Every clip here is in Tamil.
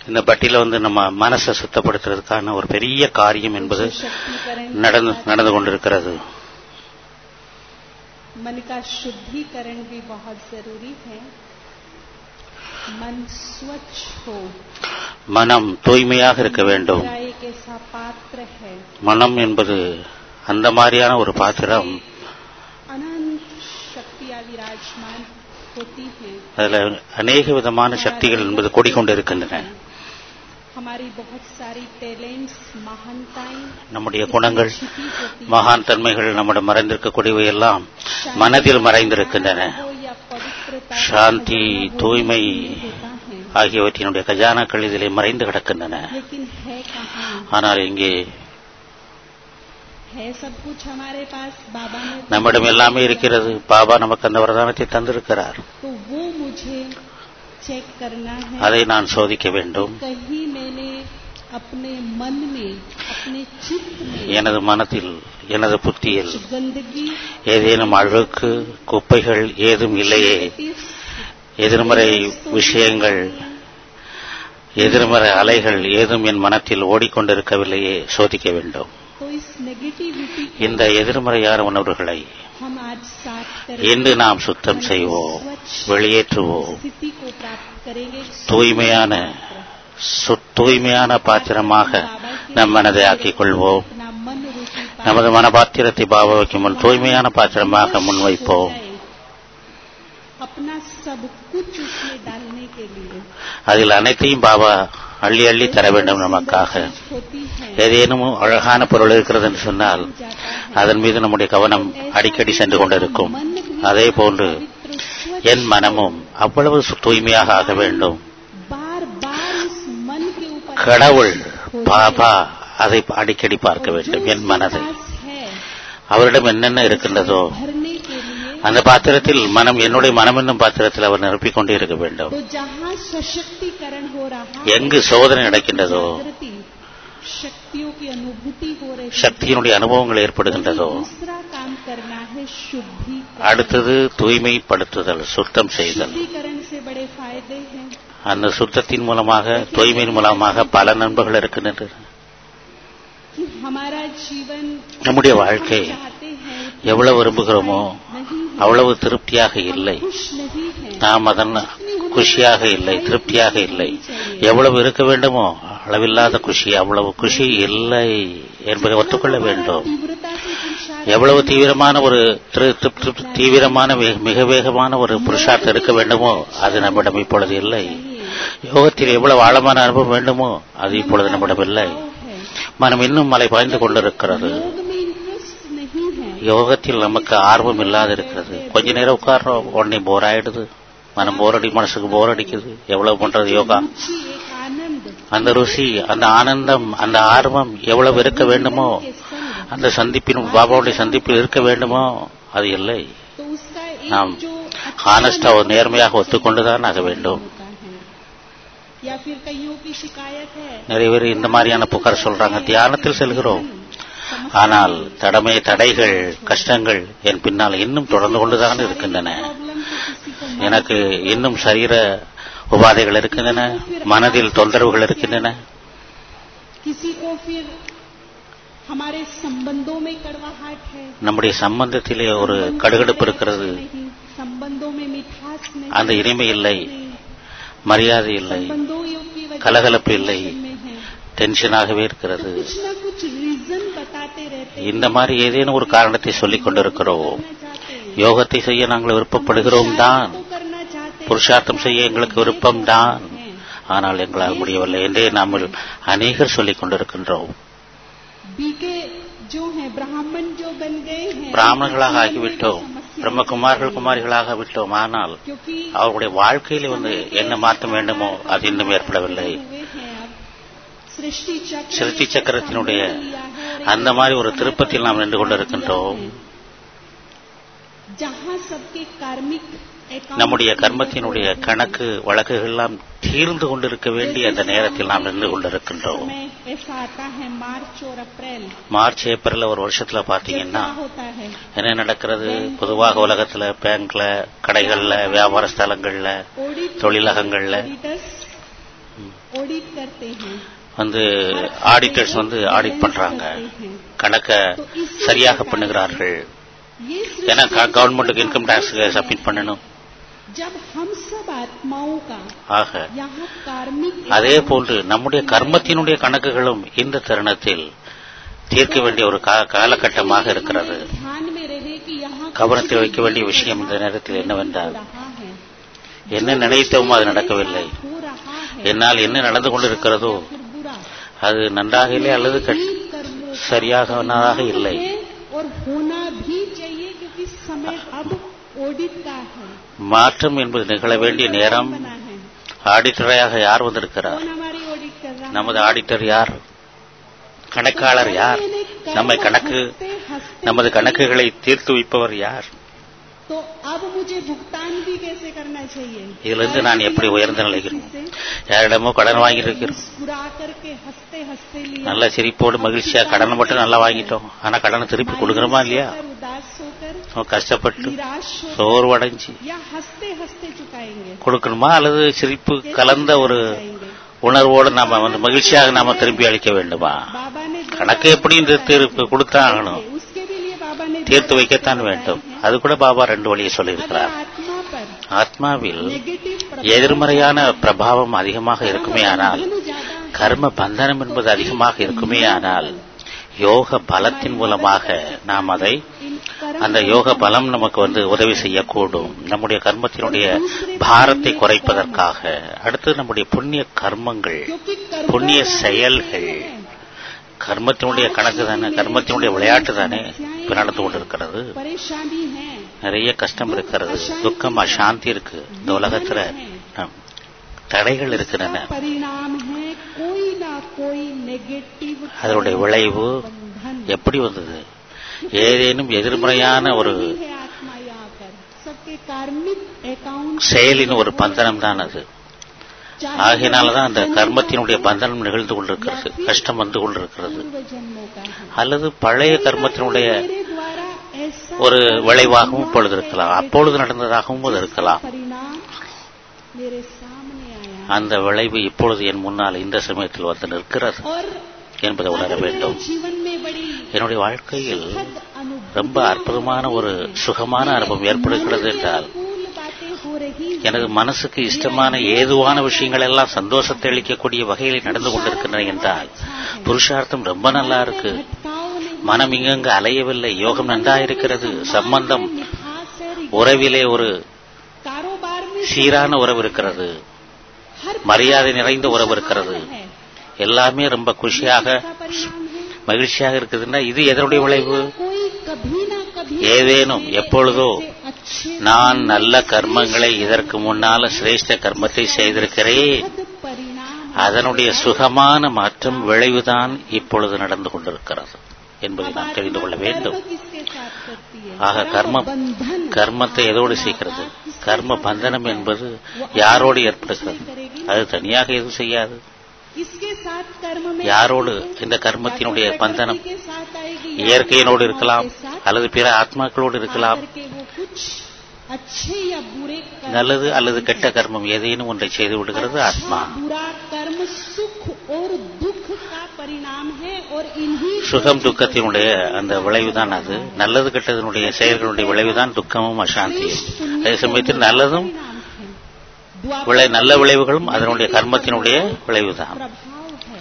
இந்த பட்டியல வந்து நம்ம மனசை சுத்தப்படுத்துறதுக்கான ஒரு பெரிய காரியம் என்பது सशक्तिकरण நடந்து நடந்து கொண்டிருக்கிறது मन का शुद्धिकरण भी बहुत जरूरी है मन स्वच्छ हो மனம் தூய்மையாக இருக்க வேண்டும் मेरा एक ऐसा पात्र है மனம் என்பது அந்த மாதிரியான ஒரு பாத்திரம் अनंत शक्तियां विराजमान होती हैं அதுல அநேக விதமான சக்திகள் என்பது கூடிக்கொண்டிருக்கின்றன हमारी बहुत सारी टैलेंट्स महानताएं நம்முடைய குணங்கள் छिपी होती மகான் தன்மைகள் நம்மிடம் மறைந்திருக்கக்கூடியவை எல்லாம் மனதில் மறைந்திருக்கின்றன हो या पवित्रता சாந்தி தூய்மை होता है ஆகியவற்றினுடைய கஜானாக்கள் இதிலே மறைந்து கிடக்கின்றன लेकिन है कहाँ ஆனால் இங்கே है सब कुछ हमारे पास बाबा ने तो நம்மிடம் எல்லாமே இருக்கிறது பாபா நமக்கு அந்த வரதானத்தை தந்திருக்கிறார் तो वो मुझे चेक करना है அதை நான் சோதிக்க வேண்டும் कहीं मैंने अपने मन में अपने चित्त में எனது மனத்தில் எனது புத்தியில் कुछ गंदगी ஏதேனும் அழுக்கு குப்பைகள் ஏதும் இல்லையே negatives எதிர்மறை விஷயங்கள் எதிர்மறை அலைகள் ஏதும் என் மனத்தில் ஓடிக்கொண்டிருக்கவில்லையே சோதிக்க வேண்டும் तो इस नेगेटिविटी இந்த எதிர்மறையான உணர்வுகளை हम आज साफ இன்று करेंगे நாம் சுத்தம் செய்வோம் வெளியேற்றுவோம் स्थिति को प्राप्त करेंगे தூய்மையான சு- தூய்மையான பாத்திரமாக நம் மனதை ஆக்கிக் கொள்வோம் अपना मन रूपी पात्र நமது மனபாத்திரத்தை பாபாவுக்கு முன் தூய்மையான பாத்திரமாக முன்வைப்போம் अपना सब कुछ उसमें डालने के लिए அதில் அனைத்தையும் பாபா அள்ளி அள்ளி தர வேண்டும் நமக்காக होती है ஏதேனும் அழகான பொருள் இருக்கிறது என்று சொன்னால் जाता है அதன் மீது நம்முடைய கவனம் அடிக்கடி சென்று கொண்டிருக்கும் அதே போன்று पवित्र स्वच्छ என் மனமும் அவ்வளவு சு- தூய்மையாக ஆக வேண்டும் बार बार उस मन के ऊपर கடவுள் பாபா அதை அடிக்கடி பார்க்க வேண்டும் என் மனதை पास है அவரிடம் என்னென்ன இருக்கின்றதோ भरने के लिए அந்த பாத்திரத்தில் மனம் என்னுடைய மனம் என்னும் பாத்திரத்தில் அவர் நிரப்பிக் கொண்டே இருக்க வேண்டும் तो जहाँ सशक्तिकरण हो रहा है எங்கு சோதனை நடக்கின்றதோ जागृति, शक्तियों की अनुभूति हो रही है சக்தியினுடைய அனுபவங்கள் ஏற்படுகின்றதோ दूसरा काम करना है शुद्धि அடுத்தது தூய்மைப்படுத்துதல் சுத்தம் செய்தல் शुद्धिकरण से बड़े फायदे हैं அந்த சுத்தத்தின் மூலமாக தூய்மையின் மூலமாக பல நண்பர்கள் இருக்கின்றன कि हमारा जीवन நம்முடைய வாழ்க்கை चाहते हैं எவ்வளவு விரும்புகிறோமோ नहीं அவ்வளவு திருப்தியாக இல்லை खुश नहीं है நாம் அதன் குஷியாக இல்லை திருப்தியாக இல்லை எவ்வளவு இருக்க வேண்டுமோ அளவில்லாத குஷி அவ்வளவு குஷி இல்லை என்பதை ஒத்துக்கொள்ள வேண்டும் तीव्रता से पुरुषार्थ எவ்வளவு தீவிரமான ஒரு திரு- திரு- திரு- தீவிரமான வே- மிக வேகமான ஒரு புருஷார்த்தம் இருக்க வேண்டுமோ அது நம்மிடம் இப்பொழுது இல்லை யோகத்தில் எவ்வளவு ஆழமான அனுபவம் வேண்டுமோ அது இப்பொழுது நம்மிடம் இல்லை है மனம் இன்னும் மலை பாய்ந்து கொண்டிருக்கிறது योग में इंटरेस्ट नहीं है யோகத்தில் நமக்கு ஆர்வம் இல்லாத இருக்கிறது கொஞ்ச நேரம் உட்கார்றோம் உடனே போர் ஆயிடுது மனம் போர் அடி மனசுக்கு போர் அடிக்குது எவ்வளவு பண்றது யோகா रुचि एक आनंद அந்த ருசி அந்த ஆனந்தம் அந்த ஆர்வம் எவ்வளவு இருக்க வேண்டுமோ के संग அந்த சந்திப்பின் பாபாவுடைய சந்திப்பில் இருக்க வேண்டுமோ அது இல்லை तो उसका एक நாம் जो ஹானஸ்டா ஒரு நேர்மையாக ஒத்துக்கொண்டுதான் ஆக வேண்டும் होता है या फिर कईयों की शिकायत है நிறைய பேர் இந்த மாதிரியான புகார் சொல்றாங்க தியானத்தில் செல்கிறோம் ஆனால் தடமை தடைகள் கஷ்டங்கள் என் பின்னால் இன்னும் தொடர்ந்து கொண்டுதான் இருக்கின்றன प्रॉब्लम तो किसी को எனக்கு இன்னும் சரீர உபாதைகள் இருக்கின்றன மனதில் தொந்தரவுகள் இருக்கின்றன किसी को फिर हमारे संबंधों में कड़वाहट है நம்முடைய சம்பந்தத்திலே ஒரு கடுகடுப்பு இருக்கிறது नहीं संबंधों में मिठास नहीं அந்த இனிமை இல்லை नहीं, மரியாதை இல்லை संबंधों की वजह கலகலப்பு இல்லை से में है டென்ஷனாகவே இருக்கிறது कुछ ना कुछ रीजन बताते रहते हैं இந்த மாதிரி ஏதேனும் ஒரு காரணத்தை சொல்லிக் கொண்டிருக்கிறோம் करना चाहते हैं யோகத்தை செய்ய நாங்கள் விருப்பப்படுகிறோம் தான் तो करना चाहते हैं புருஷார்த்தம் செய்ய எங்களுக்கு விருப்பம் தான் ஆனால் எங்களால் முடியவில்லை என்றே நாம் அநேகர் சொல்லிக் கொண்டிருக்கின்றோம் बीके जो है ब्राह्मण जो बन गए हैं பிராமணர்களாக उनमें ஆகிவிட்டோம் कोई समस्या பிரம்மகுமார்கள் குமாரிகளாக விட்டோம் ஆனால் क्योंकि அவர்களுடைய வாழ்க்கையில வந்து என்ன மாற்றம் வேண்டுமோ அது இன்னும் ஏற்படவில்லை हुए हैं अब सृष्टि चक्र சிருஷ்டி சக்கரத்தினுடைய लिया है और அந்த மாதிரி ஒரு திருப்பத்தில் நாம் நின்று கொண்டிருக்கின்றோம் जहाँ सबके कार्मिक account நம்முடைய கர்மத்தினுடைய கணக்கு வழக்குகள் எல்லாம் தீர்ந்து கொண்டிருக்க வேண்டிய அந்த நேரத்தில் நாம் நின்று கொண்டிருக்கின்றோம் समय ऐसा आता है मार्च और अप्रैल மார்ச் ஏப்ரல்ல ஒரு வருஷத்துல जब பாத்தீங்கன்னா क्या होता है என்ன நடக்கிறது பொதுவாக உலகத்துல பேங்க்ல கடைகள்ல வியாபார ஸ்தலங்கள்ல ऑडिट தொழிலகங்கள்ல ऑडिटर्स ऑडिट करते हैं வந்து ஆடிட்டர்ஸ் வந்து ஆடிட் பண்றாங்க கணக்க சரியாக பண்ணுகிறார்கள் ये ஏன்னா सिर्फ கவர்மெண்ட்டுக்கு இன்கம் டேக்ஸ் சப்மிட் பண்ணணும் जब हम सब आत्माओं का ஆக यहाँ कार्मिक அதே போன்று நம்முடைய கர்மத்தினுடைய கணக்குகளும் இந்த தருணத்தில் தீர்க்க வேண்டிய ஒரு கா- காலகட்டமாக இருக்கிறது ध्यान में रहे कि यहाँ கவனத்தில் வைக்க வேண்டிய விஷயம் இந்த நேரத்தில் என்னவென்றால் रहा है என்ன நினைத்தோமோ அது நடக்கவில்லை हो रहा है என்னால் என்ன நடந்து கொண்டிருக்கிறதோ फिर बुरा அது நன்றாக இல்லை அல்லது கெட்- ठीक कर्मों का சரியாகவனதாக இல்லை है और होना भी चाहिए क्योंकि समय अब ऑडिट का है மாற்றம் என்பது நிகழ வேண்டிய நேரம் बना है ஆடிட்டராக யார் வந்திருக்கிறார் कौन हमारी ऑडिट कर रहा நமது ஆடிட்டர் யார் கணக்காளர் யார் நம்மை கணக்கு நமது கணக்குகளை தீர்த்து வைப்பவர் யார் तो अब मुझे भुगतान भी कैसे करना चाहिए இதிலிருந்து நான் எப்படி உயர்ந்த நிலையில் யாரிடமோ கடன் வாங்கியிருக்கிறோம் मुस्कुरा करके हंसते हंसते लिया நல்ல சிரிப்போடு மகிழ்ச்சியா கடனை மட்டும் நல்லா வாங்கிட்டோம் ஆனா கடனை திருப்பி கொடுக்கணுமா இல்லையா होकर, उदास होकर நம்ம கஷ்டப்பட்டு निराश होकर சோர்வடைஞ்சு या हंसते हंसते चुकाएंगे கொடுக்கணுமா அல்லது சிரிப்பு கலந்த ஒரு जाएंगे உணர்வோடு நாம வந்து மகிழ்ச்சியாக நாம திருப்பி அளிக்க வேண்டுமா बाबा ने दो கணக்கு எப்படியும் தீர்த்து தீர்ப்பு கொடுத்தான் ஆகணும் उसके भी लिए बाबा ने தீர்த்து வைக்கத்தான் வேண்டும் அது கூட பாபா ரெண்டு வழியை अगर சொல்லியிருக்கிறார் आत्मा पर ஆத்மாவில் नेगेटिव எதிர்மறையான பிரபாவம் அதிகமாக இருக்குமே ஆனால் ज्यादा கர்ம பந்தனம் என்பது அதிகமாக இருக்குமே ஆனால் யோக பலத்தின் மூலமாக நாம் அதை इन कर्म அந்த யோக பலம் நமக்கு வந்து உதவி செய்யக்கூடும் நம்முடைய கர்மத்தினுடைய பாரத்தை குறைப்பதற்காக அடுத்து நம்முடைய புண்ணிய கர்மங்கள் क्योंकि कर्म புண்ணிய செயல்கள் கர்மத்தினுடைய கணக்கு தானே கர்மத்தினுடைய விளையாட்டு தானே இப்ப நடந்து கொண்டிருக்கிறது परेशानी है நிறைய கஷ்டம் இருக்கிறது துக்கம் அசாந்தி இருக்கு இந்த உலகத்துல ஆம், தடைகள் இருக்கின்றன परिणाम है कोई ना कोई नेगेटिव அதனுடைய விளைவு बंधन எப்படி வந்தது ஏதேனும் எதிர்மறையான ஒரு है आत्मा यहाँ कर सबके कार्मिक अकाउंट செயலின் ஒரு பந்தனம் தான் அது ஆகையினாலதான் அந்த கர்மத்தினுடைய பந்தனம் நிகழ்ந்து கொண்டிருக்கிறது கஷ்டம் வந்து கொண்டிருக்கிறது पूर्व जन्मों का है அல்லது பழைய கர்மத்தினுடைய मेरे द्वारा ऐसा ஒரு விளைவாகவும் இப்பொழுது இருக்கலாம் அப்பொழுது நடந்ததாகவும் அது இருக்கலாம் परिणाम मेरे सामने आया அந்த விளைவு இப்பொழுது என் முன்னால் இந்த சமயத்தில் வந்து நிற்கிறது और என்பதை உணர अगर मेरे வேண்டும் जीवन में बड़ी என்னுடைய வாழ்க்கையில் सुखद अनुभूति ரொம்ப அற்புதமான ஒரு சுகமான அனுபவம் ஏற்படுகிறது என்றால் अनुकूल बातें हो रही हैं। எனது மனசுக்கு இஷ்டமான ஏதுவான விஷயங்கள் எல்லாம் சந்தோஷத்தை அளிக்கக்கூடிய வகையில் நடந்து கொண்டிருக்கின்றன என்றால் புருஷார்த்தம் ரொம்ப நல்லா இருக்கு भटकाव नहीं மனம் இங்கங்கு அலையவில்லை யோகம் நன்றா இருக்கிறது சம்பந்தம் मिठास है உறவிலே ஒரு कारोबार में சீரான உறவு இருக்கிறது हर மரியாதை நிறைந்த உறவு இருக்கிறது है எல்லாமே ரொம்ப குஷியாக का परिणाम है மகிழ்ச்சியாக இருக்குதுன்னா இது எதனுடைய விளைவு कोई कभी ना कभी ஏதேனும் எப்பொழுதோ से अच्छे நான் நல்ல கர்மங்களை இதற்கு முன்னால சிரேஷ்ட கர்மத்தை செய்திருக்கிறேன் सुखद परिणाम அதனுடைய சுகமான மாற்றம் விளைவுதான் இப்பொழுது நடந்து கொண்டிருக்கிறது என்பதை நாம் தெரிந்து கொள்ள வேண்டும் कर्म किसके साथ करती है ஆக கர்ம बंधन கர்மத்தை எதோடு செய்கிறது கர்ம பந்தனம் என்பது யாரோடு ஏற்படுகிறது அது தனியாக எதுவும் செய்யாது इसके साथ कर्म में யாரோடு இந்த கர்மத்தினுடைய பந்தனம் के साथ आएगी या இயற்கையினோடு இருக்கலாம் के साथ அல்லது பிற ஆத்மாக்களோடு இருக்கலாம் करके वो कुछ अच्छे या बुरे कर्म நல்லது அல்லது கெட்ட கர்மம் ஏதேனும் ஒன்றை செய்து விடுகிறது ஆத்மா अच्छा, बुरा कर्म सुख और दुख का परिणाम है और इन्हीं சுகம் துக்கத்தினுடைய அந்த விளைவுதான் அது நல்லது கெட்டதனுடைய செயல்களுடைய விளைவுதான் துக்கமும் அசாந்தியும் அதே சமயத்தில் நல்லதும் द्वापर விளை நல்ல விளைவுகளும் அதனுடைய கர்மத்தினுடைய விளைவுதான் प्रभाव है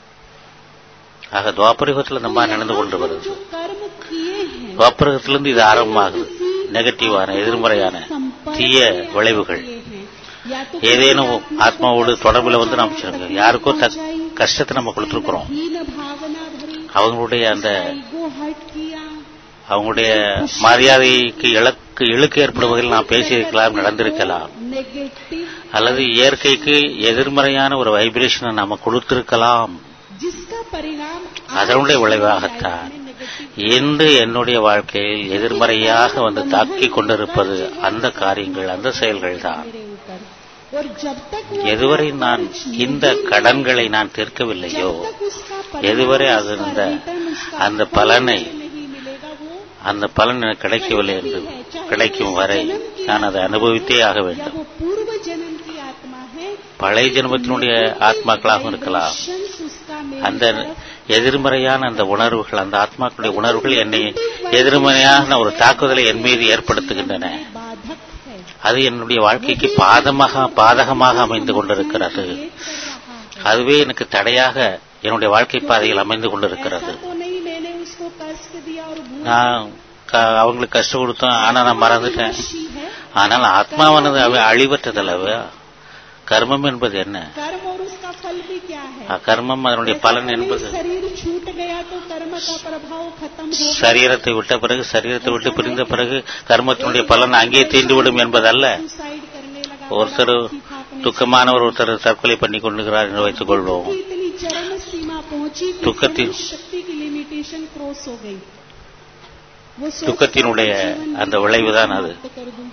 ஆக துவாபரயுகத்தில் இந்த மாதிரி நடந்து கொண்டு வருது जो कर्म किए हैं துவாபரகத்திலிருந்து இது ஆரம்பமாகுது நெகட்டிவான எதிர்மறையான தீய விளைவுகள் किए हैं या तो ஏதேனும் ஆத்மாவோடு தொடர்புல வந்து நாம் சொல்லுங்க யாருக்கோ த கஷ்டத்தை நம்ம கொடுத்துருக்குறோம் हीन भावना भरी அவங்களுடைய அந்த ईगो हर्ट किया அவங்களுடைய மரியாதைக்கு இலக்கு இழுக்கு ஏற்படும் வகையில் நாம் பேசியிருக்கலாம் நடந்திருக்கலாம் नेगेटिव அல்லது இயற்கைக்கு எதிர்மறையான ஒரு வைப்ரேஷனை நாம கொடுத்திருக்கலாம் जिसका परिणाम அதனுடைய விளைவாகத்தான் இன்று என்னுடைய வாழ்க்கையில் எதிர்மறையாக வந்து தாக்கிக் கொண்டிருப்பது அந்த காரியங்கள் அந்த செயல்கள் தான் मेरे ऊपर और जब तक वो எதுவரை நான் இந்த கடன்களை நான் தீர்க்கவில்லையோ जब तक उसका எதுவரை परिणाम அது उसका அந்த return उसका அந்த பலனை नहीं मिलेगा वो அந்த பலன் எனக்கு கிடைக்கவில்லை என்று கிடைக்கும் வரை நான் அதை அனுபவித்தே ஆக या வேண்டும் वो पूर्व जन्म की आत्मा है பழைய ஜென்மத்தினுடைய ஆத்மாக்களாகவும் இருக்கலாம் Emotions उसका मेरी அந்த तरफ எதிர்மறையான அந்த உணர்வுகள் அந்த ஆத்மாக்களுடைய உணர்வுகள் என்னை எதிர்மறையான ஒரு தாக்குதலை என் மீது ஏற்படுத்துகின்றன बाधक है அது என்னுடைய வாழ்க்கைக்கு பாதமாக பாதகமாக அமைந்து கொண்டிருக்கிறது ये कर रहा है அதுவே எனக்கு தடையாக என்னுடைய வாழ்க்கை பாதையில் அமைந்து கொண்டிருக்கிறது ऐसा तो नहीं मैंने उसको कष्ट दिया और भूल நான் க- அவங்களுக்கு கஷ்டம் கொடுத்தேன் ஆனா நான் மறந்துட்டேன் खुशी है ஆனால் ஆத்மாவானது அவை அழிவற்றதல்லவா கர்மம் என்பது என்ன कर्म और उसका फल भी क्या है கர்மம் அதனுடைய பலன் ऐसा என்பது नहीं शरीर छूट गया तो कर्म का प्रभाव खत्म हो गया சரீரத்தை விட்ட பிறகு சரீரத்தை விட்டு பிரிந்த பிறகு கர்மத்தினுடைய பலன் அங்கே தீண்டுவிடும் என்பதல்ல सुसाइड करने लगा ஒருத்தர் துக்கமானவர் ஒருத்தர் தற்கொலை பண்ணி கொண்டுகிறார் என்று வைத்துக் கொள்வோம் की इतनी चरम सीमा पहुंची कि दुखती- सहन शक्ति की लिमिटेशन क्रॉस हो गई वो सोचता துக்கத்தினுடைய है, जीवन அந்த में விளைவுதான் அது समाप्त कर दूं।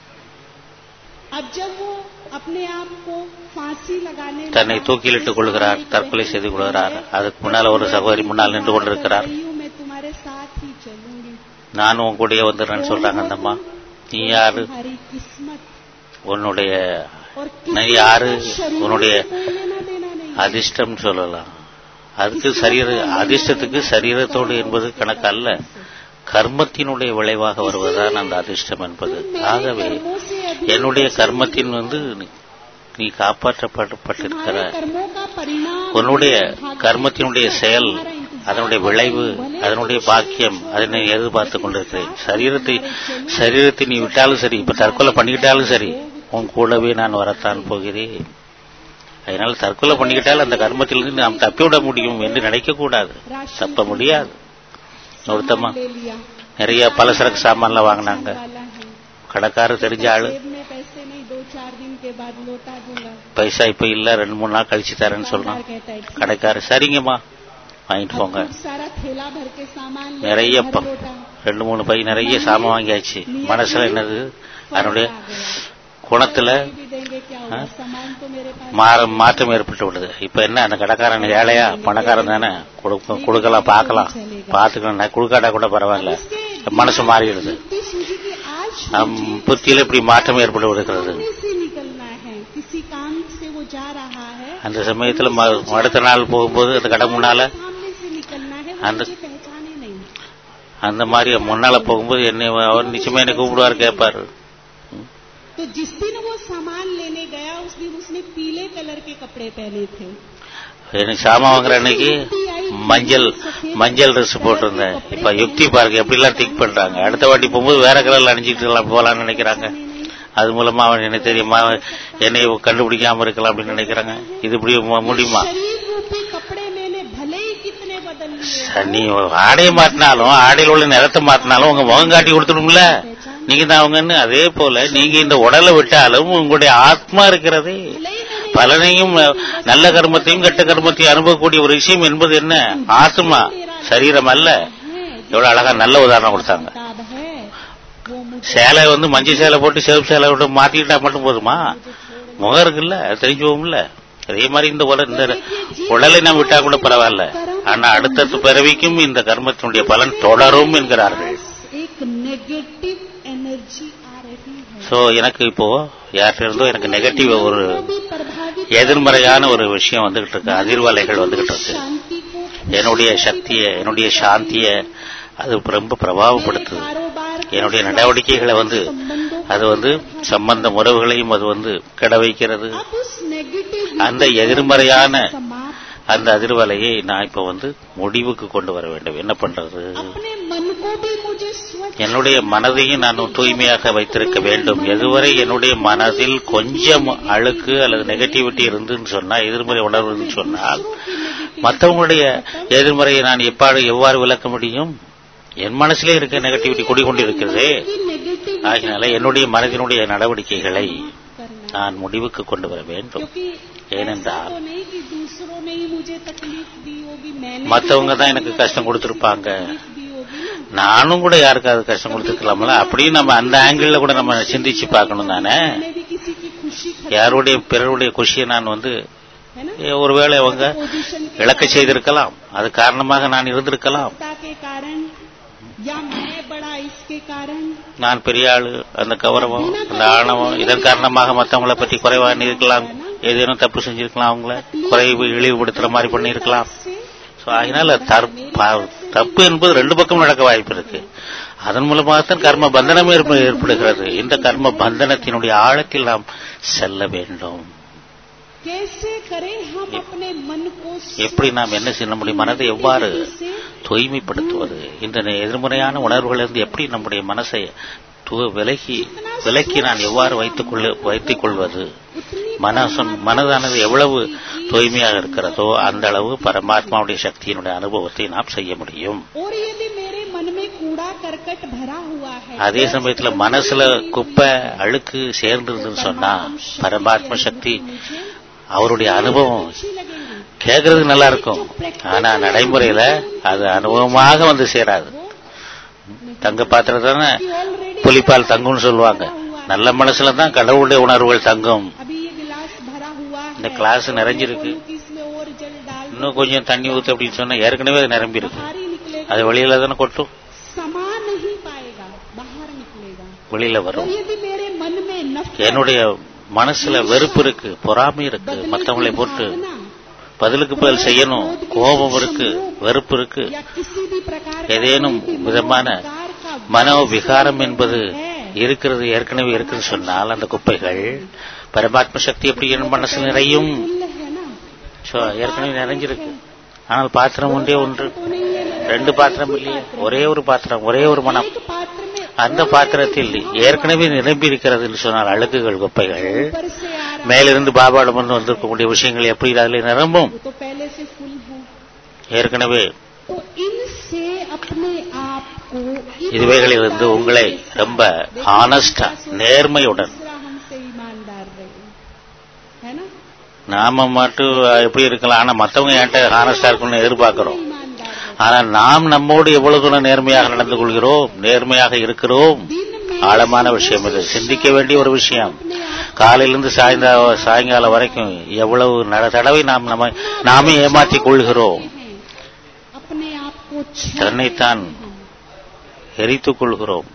अब जब वो अपने आप को फांसी लगाने தன்னை लगा, தூக்கிலிட்டுக் கொள்கிறார் एक தற்கொலை बहन செய்து बोल கொள்கிறார் रही है, அதுக்கு முன்னால் ஒரு சகோதரி முன்னால் நின்று கொண்டிருக்கிறார் कर रही हूं, मैं तुम्हारे साथ ही चलूंगी நான் உன் கூடயே வந்துடுறேன்னு சொல்றாங்க அந்த அம்மா நீ யாரு तुम्हारी किस्मत உன்னுடைய और நீ किसी யாரு का शरीर உன்னுடைய से कोई लेना देना नहीं है। அதிர்ஷ்டம் சொல்லலாம் அதுக்கு சரீர அதிர்ஷ்டத்துக்கு சரீரத்தோடு என்பது கணக்கு அல்ல கர்மத்தினுடைய விளைவாக வருவதுதான் அந்த அதிர்ஷ்டம் என்பது तुम मेरे ஆகவே कर्मों से अभी என்னுடைய बचे கர்மத்தின் हो। வந்து நீ காப்பாற்றப்பட்டிருக்கிற तुम्हारे कर्मों का परिणाम உன்னுடைய भाग्य கர்மத்தினுடைய किस्मत செயல் तुम्हारा इंतजार அதனுடைய कर விளைவு रही है। भले அதனுடைய तुम பாக்கியம் शरीर அதனை छोड़ो, எதிர்பார்த்து लेकिन கொண்டிருக்கிறேன் साथ சரீரத்தை तुम्हारे चलूं, சரீரத்தை நீ விட்டாலும் சரி இப்ப தற்கொலை பண்ணிக்கிட்டாலும் சரி உன் கூடவே நான் வரத்தான் போகிறேன் அதனால தற்கொலை பண்ணிக்கிட்டால் அந்த கர்மத்திலிருந்து நாம் தப்பிவிட முடியும் என்று நினைக்க கூடாது राशन தப்ப முடியாது ஒருத்தமா ले लिया நிறைய பலசரக்கு சாமான்லாம் வாங்கினாங்க वाला है கடைக்காரர் தெரிஞ்ச ஆளு जेब में पैसे नहीं दो चार दिन के बाद लौटा दूंगा பைசா இப்ப இல்ல ரெண்டு மூணு நாள் கழிச்சு தரேன்னு சொல்றான் दुकानदार कहता है "ठीक கடைக்காரர் சரிங்கம்மா வாங்கிட்டு अब போங்க खूब सारा थैला भर के सामान ले நிறைய घर ப- लौटा ரெண்டு மூணு பை நிறைய சாமான் வாங்கியாச்சு மனசுல என்னது அதனுடைய फर्क आ गया। குணத்துல ये भी देंगे क्या होगा हाँ? सामान तो मेरे पास மாற மாற்றம் ஏற்பட்டு விடுது இப்ப என்ன அந்த கடைக்காரன் ஏழையா பணக்காரன் தானே கொடுக்க- கொடுக்கலாம் பார்க்கலாம் பார்த்துக்கலாம் நான் கொடுக்காட்டா கூட பரவாயில்ல उसके மனசு மாறிடுது बुद्धि सूझी कि आज நம் புத்தியில இப்படி மாற்றம் ஏற்பட்டு விடுகிறது सामने से निकलना है किसी काम से वो जा रहा है அந்த சமயத்துல ம- அடுத்த நாள் போகும்போது அந்த கடை முன்னால सामने से निकलना है वो அந்த- मुझे पहचाने नहीं அந்த மாதிரி முன்னால போகும்போது என்னை அவர் நிச்சயமா என்ன கூப்பிடுவார் கேட்பாரு तो जिस दिन वो सामान लेने गया उस दिन उसने पीले कलर के कपड़े पहने थे எனக்கு சாமான் வாங்குற அன்னைக்கு மஞ்சள் மஞ்சள் ட்ரெஸ் போட்டிருந்தேன் இப்ப யுக்தி பாருங்க எப்படிலாம் திங்க் பண்றாங்க அடுத்த வாட்டி போகும்போது வேற கலர்ல அணிஞ்சிட்டு போலாம்னு நினைக்கிறாங்க அது மூலமா அவன் என்ன தெரியுமா என்னை கண்டுபிடிக்காம இருக்கலாம் அப்படின்னு நினைக்கிறாங்க இது இப்படி மு- முடியுமா शरीर रूपी कपड़े मैंने भले ही कितने बदल लिए ச- நீ ஆடையை மாத்தினாலும் ஆடையில் உள்ள நிறத்தை மாத்தினாலும் உங்க முகம் காட்டி கொடுத்துடும்ல நீங்க தான் அவங்கன்னு அதே போல நீங்க இந்த உடலை விட்டாலும் உங்களுடைய ஆத்மா இருக்கிறதே भले ही मैंने பலனையும் நல்ல கர்மத்தையும் கெட்ட கர்மத்தையும் அனுபவக்கூடிய ஒரு விஷயம் என்பது என்ன ஆத்மா சரீரம் அல்ல है எவ்வளவு அழகா நல்ல உதாரணம் கொடுத்தாங்க किताब है वो मुझे சேலை வந்து மஞ்சள் சேலை போட்டு சிவப்பு சேலை விட்டு மாத்திக்கிட்டா மட்டும் போதுமா முகம் இருக்குல்ல அது தெரிஞ்சு போகும்ல அதே மாதிரி இந்த உடல் இந்த உடலை நாம் விட்டா கூட பரவாயில்ல ஆனா அடுத்தடுத்த பிறவிக்கும் இந்த கர்மத்தினுடைய பலன் தொடரும் என்கிறார்கள் एक नेगेटिव एनर्जी आ रही है சோ எனக்கு இப்போ யார்கிட்ட இருந்தோ எனக்கு நெகட்டிவ் ஒரு को भी प्रभावित எதிர்மறையான ஒரு விஷயம் வந்துகிட்டு இருக்கு அதிர்வலைகள் வந்துகிட்டு இருக்கு शांति को என்னுடைய சக்திய என்னுடைய சாந்திய அது ரொம்ப பிரபாவப்படுத்துது कारोबार என்னுடைய நடவடிக்கைகளை வந்து அது வந்து சம்பந்த உறவுகளையும் அது வந்து கெட வைக்கிறது अब उस नेगेटिव அந்த எதிர்மறையான समाप्त அந்த அதிர்வலையை நான் இப்ப வந்து முடிவுக்கு கொண்டு வர வேண்டும் என்ன பண்றது अपने मन को भी मुझे स्वच्छ என்னுடைய மனதையும் நான் தூய்மையாக வைத்திருக்க வேண்டும் எதுவரை என்னுடைய மனதில் கொஞ்சம் அழுக்கு அல்லது நெகட்டிவிட்டி இருந்துன்னு சொன்னா எதிர்மறை உணர்வுன்னு சொன்னால் மற்றவங்களுடைய எதிர்மறையை நான் எப்பாடு எவ்வாறு விளக்க முடியும் என் மனசிலே இருக்க நெகட்டிவிட்டி குடிகொண்டிருக்கிறதே नेगेटिव ஆகினால என்னுடைய மனதினுடைய நடவடிக்கைகளை करना நான் முடிவுக்கு கொண்டு வர வேண்டும் क्योंकि ஏனென்றால் ऐसा तो नहीं कि दूसरों ने ही मुझे तकलीफ दी होगी मैंने भी மத்தவங்க தான் किसी எனக்கு को கஷ்டம் கொடுத்திருப்பாங்க तकलीफ दी होगी ना நானும் கூட யாருக்காவது கஷ்டம் கொடுத்துக்கலாம்ல அப்படியும் நம்ம அந்த ஆங்கிள் கூட நம்ம சிந்திச்சு பார்க்கணும் தானே मैंने भी किसी की खुशी खराब யாருடைய பிறருடைய குஷியை நான் வந்து है ना ஏ, ஒருவேளை அவங்க पोजीशन के இழக்க செய்திருக்கலாம் அது காரணமாக நான் இருந்திருக்கலாம் सत्ता के कारण या मैं बड़ा इसके कारण நான் பெரிய ஆளு அந்த கௌரவம் அந்த ஆணவம் இதன் காரணமாக மற்றவங்களை பற்றி குறைவா இருக்கலாம் ஏதேனும் தப்பு செஞ்சிருக்கலாம் அவங்கள குறைவு இழிவுபடுத்துற மாதிரி பண்ணியிருக்கலாம் से ஸோ அதனால தற்- ப- தப்பு என்பது ரெண்டு பக்கம் நடக்க வாய்ப்பு இருக்கு அதன் மூலமாகத்தான் கர்ம பந்தனம் ஏற்ப- ஏற்படுகிறது இந்த கர்ம பந்தனத்தினுடைய ஆழத்தில் நாம் செல்ல வேண்டும் कैसे करें हम अपने मन को எப்படி நாம் என்ன செய்ய நம்முடைய மனதை எவ்வாறு தூய்மைப்படுத்துவது இந்த நெ- எதிர்மறையான உணர்வுகளிலிருந்து எப்படி நம்முடைய மனசை து- விலகி விலக்கி நான் எவ்வாறு வைத்துக் கொள்ள வைத்துக் கொள்வது மனசன் மனதானது எவ்வளவு தூய்மையாக இருக்கிறதோ அந்த அளவு பரமாத்மாவுடைய சக்தியினுடைய அனுபவத்தை நாம் செய்ய முடியும் और यदि मेरे मन में कूड़ा करकट भरा हुआ है அதே சமயத்துல மனசுல குப்பை அழுக்கு சேர்ந்திருந்துன்னு சொன்னா பரமாத்ம சக்தி அவருடைய அனுபவம் अच्छी लगेंगी கேட்கறதுக்கு நல்லா இருக்கும் ஆனா நடைமுறையில அது அனுபவமாக வந்து சேராது தங்க பாத்திரம் தானே कि ऑलरेडी புலிப்பால் தங்கும்னு சொல்லுவாங்க நல்ல மனசுல தான் கடவுளுடைய உணர்வுகள் தங்கும் अभी ये गिलास भरा हुआ है இந்த கிளாஸ் நிறைஞ்சிருக்கு बोलूं कि इसमें और जल डाल இன்னும் கொஞ்சம் தண்ணி ஊத்து அப்படின்னு சொன்னா ஏற்கனவே அது நிரம்பி இருக்கு बाहर ही निकलेगा அது வெளியில தானே கொட்டும் समा नहीं पाएगा बाहर निकलेगा வெளியில और வரும் यदि मेरे मन में नफरत என்னுடைய மனசுல வெறுப்பு இருக்கு பொறாமை இருக்கு बदले மத்தவங்களை की போட்டு भावना பதிலுக்கு பதில் செய்யணும் கோபம் இருக்கு வெறுப்பு இருக்கு या किसी भी प्रकार का ஏதேனும் कोई भी விதமான मनोविकार का மனோவிகாரம் என்பது है, இருக்கிறது ஏற்கனவே இருக்குன்னு சொன்னால் அந்த குப்பைகள் பரமாத்ம சக்தி எப்படி என் மனசில் நிறையும் फुल है ना So, ஏற்கனவே நிறைஞ்சிருக்கு ஆனால் பாத்திரம் ஒன்றே ஒன்று तो नहीं है ना ரெண்டு பாத்திரம் இல்லையே ஒரே ஒரு பாத்திரம் ஒரே ஒரு மனம் एक पात्र में அந்த பாத்திரத்தில் ஏற்கனவே நிரம்பி இருக்கிறது என்று சொன்னால் அழுக்குகள் குப்பைகள் ऊपर से आ रहा மேலிருந்து பாபாவிடமிருந்து வந்திருக்கக்கூடிய விஷயங்கள் எப்படி அதில் நிரம்பும் वो तो पहले से फुल है ஏற்கனவே तो इनसे अपने आप को இதுவைகளிலிருந்து உங்களை ரொம்ப ஆனஸ்டா நேர்மையுடன் दूसरा हमसे ईमानदार रहे है ना நாம மட்டும் எப்படி இருக்கலாம் ஆனா மத்தவங்க என்கிட்ட ஹானஸ்டா இருக்கணும்னு எதிர்பார்க்கிறோம் ईमानदार रहे ஆனா நாம் நம்மோடு எவ்வளவு தூரம் நேர்மையாக நடந்து கொள்கிறோம் நேர்மையாக இருக்கிறோம் दिन में ஆழமான விஷயம் இது சிந்திக்க வேண்டிய ஒரு விஷயம் காலையிலிருந்து சாயந்தா சாயங்காலம் வரைக்கும் எவ்வளவு நட- தடவை நாம் நம்ம நாமே ஏமாற்றிக் கொள்கிறோம் हैं अपने आप को छल தன்னைத்தான் எரித்துக் கொள்கிறோம்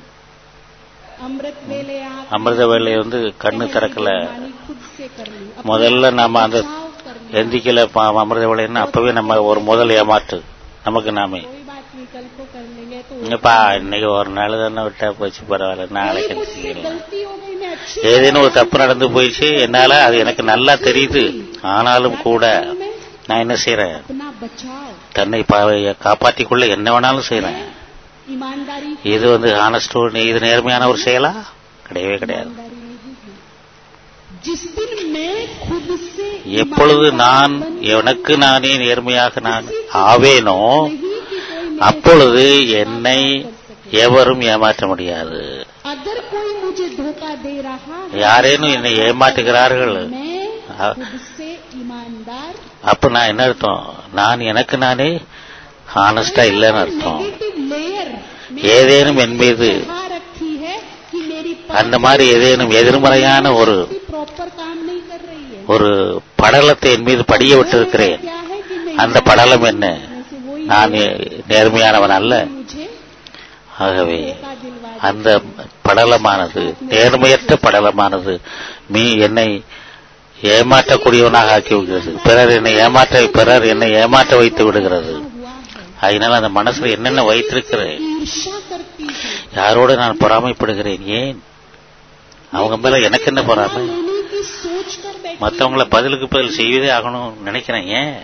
अमृत वेले आप அமிர்த வேலையை வந்து கண்ணு திறக்கல मानी खुद से कर ली अपने முதல்ல நாம அந்த बचाव कर ली எந்திக்கல பா- அமிர்த வேலைன்னு அப்பவே நம்ம ஒரு முதல் ஏமாற்று நமக்கு நாமே कोई बात नहीं कल को कर लेंगे तो இங்கப்பா இன்னைக்கு ஒரு நாள் தானே விட்டா போச்சு பரவாயில்ல நாளைக்கு मुझसे செய்யலாம் गलती हो गई मैं अच्छी ஏதேனும் ஒரு தப்பு நடந்து போயிடுச்சு என்னால அது எனக்கு நல்லா தெரியுது ஆனாலும் கூட में நான் என்ன செய்யறேன் अपना बचाव தன்னை பா- காப்பாற்றிக் கொள்ள என்ன வேணாலும் செய்யறேன் ईमानदारी இது வந்து ஹானஸ்டோ இது நேர்மையான ஒரு செயலா கிடையவே கிடையாது ईमानदारी नहीं है जिस दिन मैं खुद से எப்பொழுது நான் எனக்கு நானே நேர்மையாக நான் ஆவேனோ नहीं कि कोई मेरे அப்பொழுது என்னை எவரும் ஏமாற்ற முடியாது अगर कोई मुझे धोखा दे रहा है யாரேனும் என்னை ஏமாற்றுகிறார்கள் मैं हाँ। खुद से ईमानदार அப்ப நான் என்ன அர்த்தம் நான் எனக்கு நானே ஹானஸ்டா இல்லைன்னு அர்த்தம் नेगेटिव लेयर ஏதேனும் என் மீது रखी है कि मेरी அந்த மாதிரி ஏதேனும் எதிர்மறையான ஒரு प्रॉपर काम नहीं कर रही है ஒரு படலத்தை என் மீது படிய விட்டிருக்கிறேன் क्या है कि मैं அந்த படலம் என்ன जैसे वही நான் நேர்மையானவன் அல்ல मुझे ஆகவே धोखा दिलवा அந்த படலமானது நேர்மையற்ற படலமானது மீ என்னை ஏமாற்றக்கூடியவனாக ஆக்கி விடுகிறது பிறர் என்னை ஏமாற்ற பிறர் என்னை ஏமாற்ற வைத்து விடுகிறது हुआ है அதனால அந்த மனசுல என்னென்ன வைத்திருக்கிறேன் ईर्षा करती है யாரோடு நான் பொறாமைப்படுகிறேன் ஏன் அவங்க மேல எனக்கு என்ன பொறாமை लेने की सोच कर बैठी மத்தவங்கள பதிலுக்கு பதில் செய்வதே ஆகணும்னு நினைக்கிறேன் ஏன்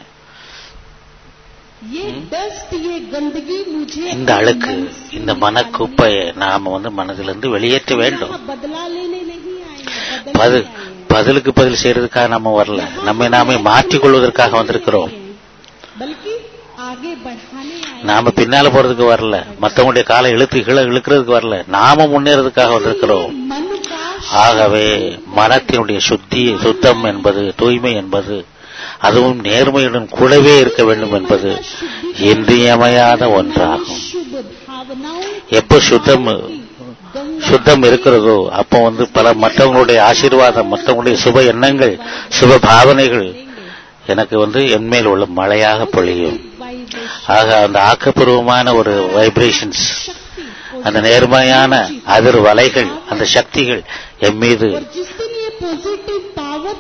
ये डस्ट ये गंदगी मुझे இந்த அழுக்கு இந்த மனக்குப்பையை நாம வந்து மனதிலிருந்து வெளியேற்ற வேண்டும் यहाँ बदला लेने नहीं आए हैं, பது बदलने आए हैं। பதிலுக்கு பதில் செய்யறதுக்காக நம்ம வரல நம்மை நாமே மாற்றிக் கொள்வதற்காக வந்திருக்கிறோம் बल्कि आगे बढ़ाने आए நாம பின்னால போறதுக்கு வரல மத்தவங்களுடைய காலை இழுத்து இழ இழுக்கிறதுக்கு வரல நாம முன்னேறதுக்காக வந்திருக்கிறோம் मन का ஆகவே மனத்தினுடைய சுத்தி சுத்தம் என்பது தூய்மை என்பது அதுவும் நேர்மையுடன் கூடவே இருக்க வேண்டும் என்பது இன்றியமையாத ஒன்றாகும் शुभ भावनाओं எப்போ சுத்தம் गंगा சுத்தம் இருக்கிறதோ அப்போ வந்து பல மற்றவங்களுடைய ஆசீர்வாதம் மற்றவங்களுடைய சுப எண்ணங்கள் சுப பாவனைகள் எனக்கு வந்து என்மேல் உள்ள மழையாக பொழியும் वाइब्रेशन ஆக அந்த ஆக்கப்பூர்வமான ஒரு வைப்ரேஷன்ஸ் शक्ति அந்த நேர்மையான அதிர் வலைகள் அந்த சக்திகள் என் மீது और जिस दिन ये पॉजिटिव पावर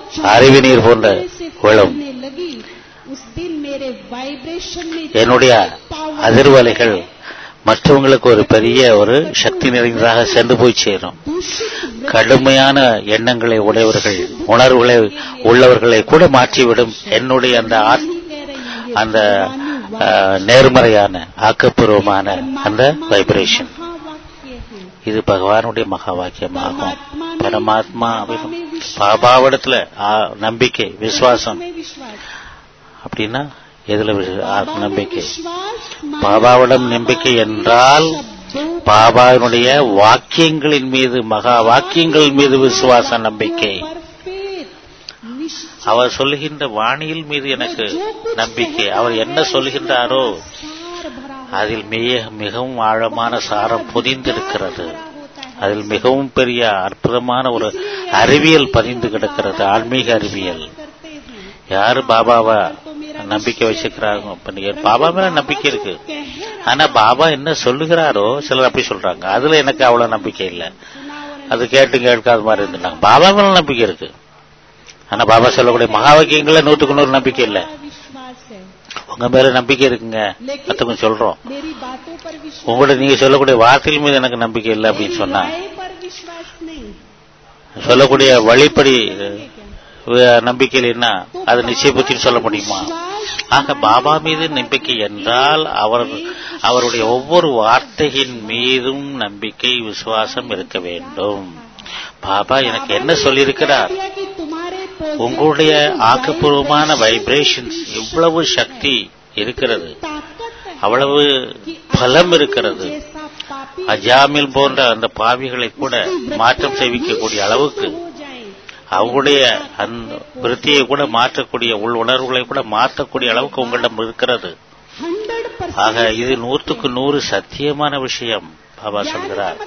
அருவி நீர் போன்ற मेरे से விழும் फैलने लगी उस दिन मेरे वाइब्रेशन में என்னுடைய power அதிர்வலைகள் மற்றவங்களுக்கு ஒரு பெரிய ஒரு சக்தி நிறைந்ததாக சென்று போய் சேரும் दूषित वृत्ति கடுமையான எண்ணங்களை உடையவர்கள் உணர்வுகளை உள்ளவர்களை கூட மாற்றிவிடும் என்னுடைய அந்த ஆத்- नहीं कह रही हूँ ये அந்த परमाणु அஹ், நேர்மறையான ஆக்கப்பூர்வமான அந்த परमात्मा வைப்ரேஷன் का महावाक्य है இது பகவானுடைய மகா வாக்கியமாகும் பரமாத்மா பரமாத்மா பாபாவிடத்துல ஆ, நம்பிக்கை விசுவாசம் में विश्वास அப்படின்னா எதுல வி- ஆ, बाबा में நம்பிக்கை विश्वास பாபாவிடம் நம்பிக்கை என்றால் शब्दों பாபாவினுடைய வாக்கியங்களின் மீது மகா வாக்கியங்கள் மீது விசுவாச நம்பிக்கை पर faith, निश्चय அவர் சொல்லுகின்ற வாணியில் மீது எனக்கு நம்பிக்கை அவர் என்ன சொல்லுகின்றாரோ सार भरा அதில் மிக மிகவும் ஆழமான சாரம் புதிந்திருக்கிறது होता है அதில் மிகவும் பெரிய அற்புதமான ஒரு அறிவியல் பதிந்து கிடக்கிறது ஆன்மீக அறிவியல் करते हैं யாரு பாபாவை நம்பிக்கை வச்சுக்கிறாங்க இப்ப நீங்க பாபா மேல நம்பிக்கை இருக்கு ஆனா பாபா என்ன சொல்லுகிறாரோ சிலர் அப்படி சொல்றாங்க அதுல எனக்கு அவ்வளவு நம்பிக்கை இல்ல அது கேட்டு கேட்காத மாதிரி இருந்துட்டாங்க பாபா மேல நம்பிக்கை இருக்கு ஆனா பாபா சொல்லக்கூடிய மகா வாக்கியங்கள்ல நூற்றுக்கு நூறு நம்பிக்கை இல்ல विश्वास है உங்க மேல நம்பிக்கை இருக்குங்க மத்தவங்க சொல்றோம் मेरी बातों पर विश्वास உங்களோட நீங்க சொல்லக்கூடிய வார்த்தைகள் மீது எனக்கு நம்பிக்கை இல்லை அப்படின்னு मेरी சொன்னா राय पर विश्वास नहीं சொல்லக்கூடிய வழிப்படி அஹ், நம்பிக்கையில் என்ன அது நிச்சய புத்தின்னு சொல்ல முடியுமா ஆக பாபா மீது நம்பிக்கை என்றால் அவர் அவருடைய ஒவ்வொரு வார்த்தையின் மீதும் நம்பிக்கை விசுவாசம் இருக்க வேண்டும் பாபா எனக்கு என்ன சொல்லியிருக்கிறார் कि तुम्हारे உங்களுடைய ஆக்கப்பூர்வமான வைப்ரேஷன்ஸ் இவ்வளவு சக்தி இருக்கிறது ताकत है அவ்வளவு பலம் இருக்கிறது जैसा पापी அஜாமில் போன்ற அந்த பாவிகளை கூட மாற்றம் செய்விக்கக்கூடிய அளவுக்கு हो जाए அவங்களுடைய அந்த விருத்தியை கூட மாற்றக்கூடிய உள் உணர்வுகளை கூட மாற்றக்கூடிய அளவுக்கு உங்களிடம் இருக்கிறது हंड्रेड ஆக இது நூற்றுக்கு நூறு சத்தியமான விஷயம் பாபா சொல்கிறார்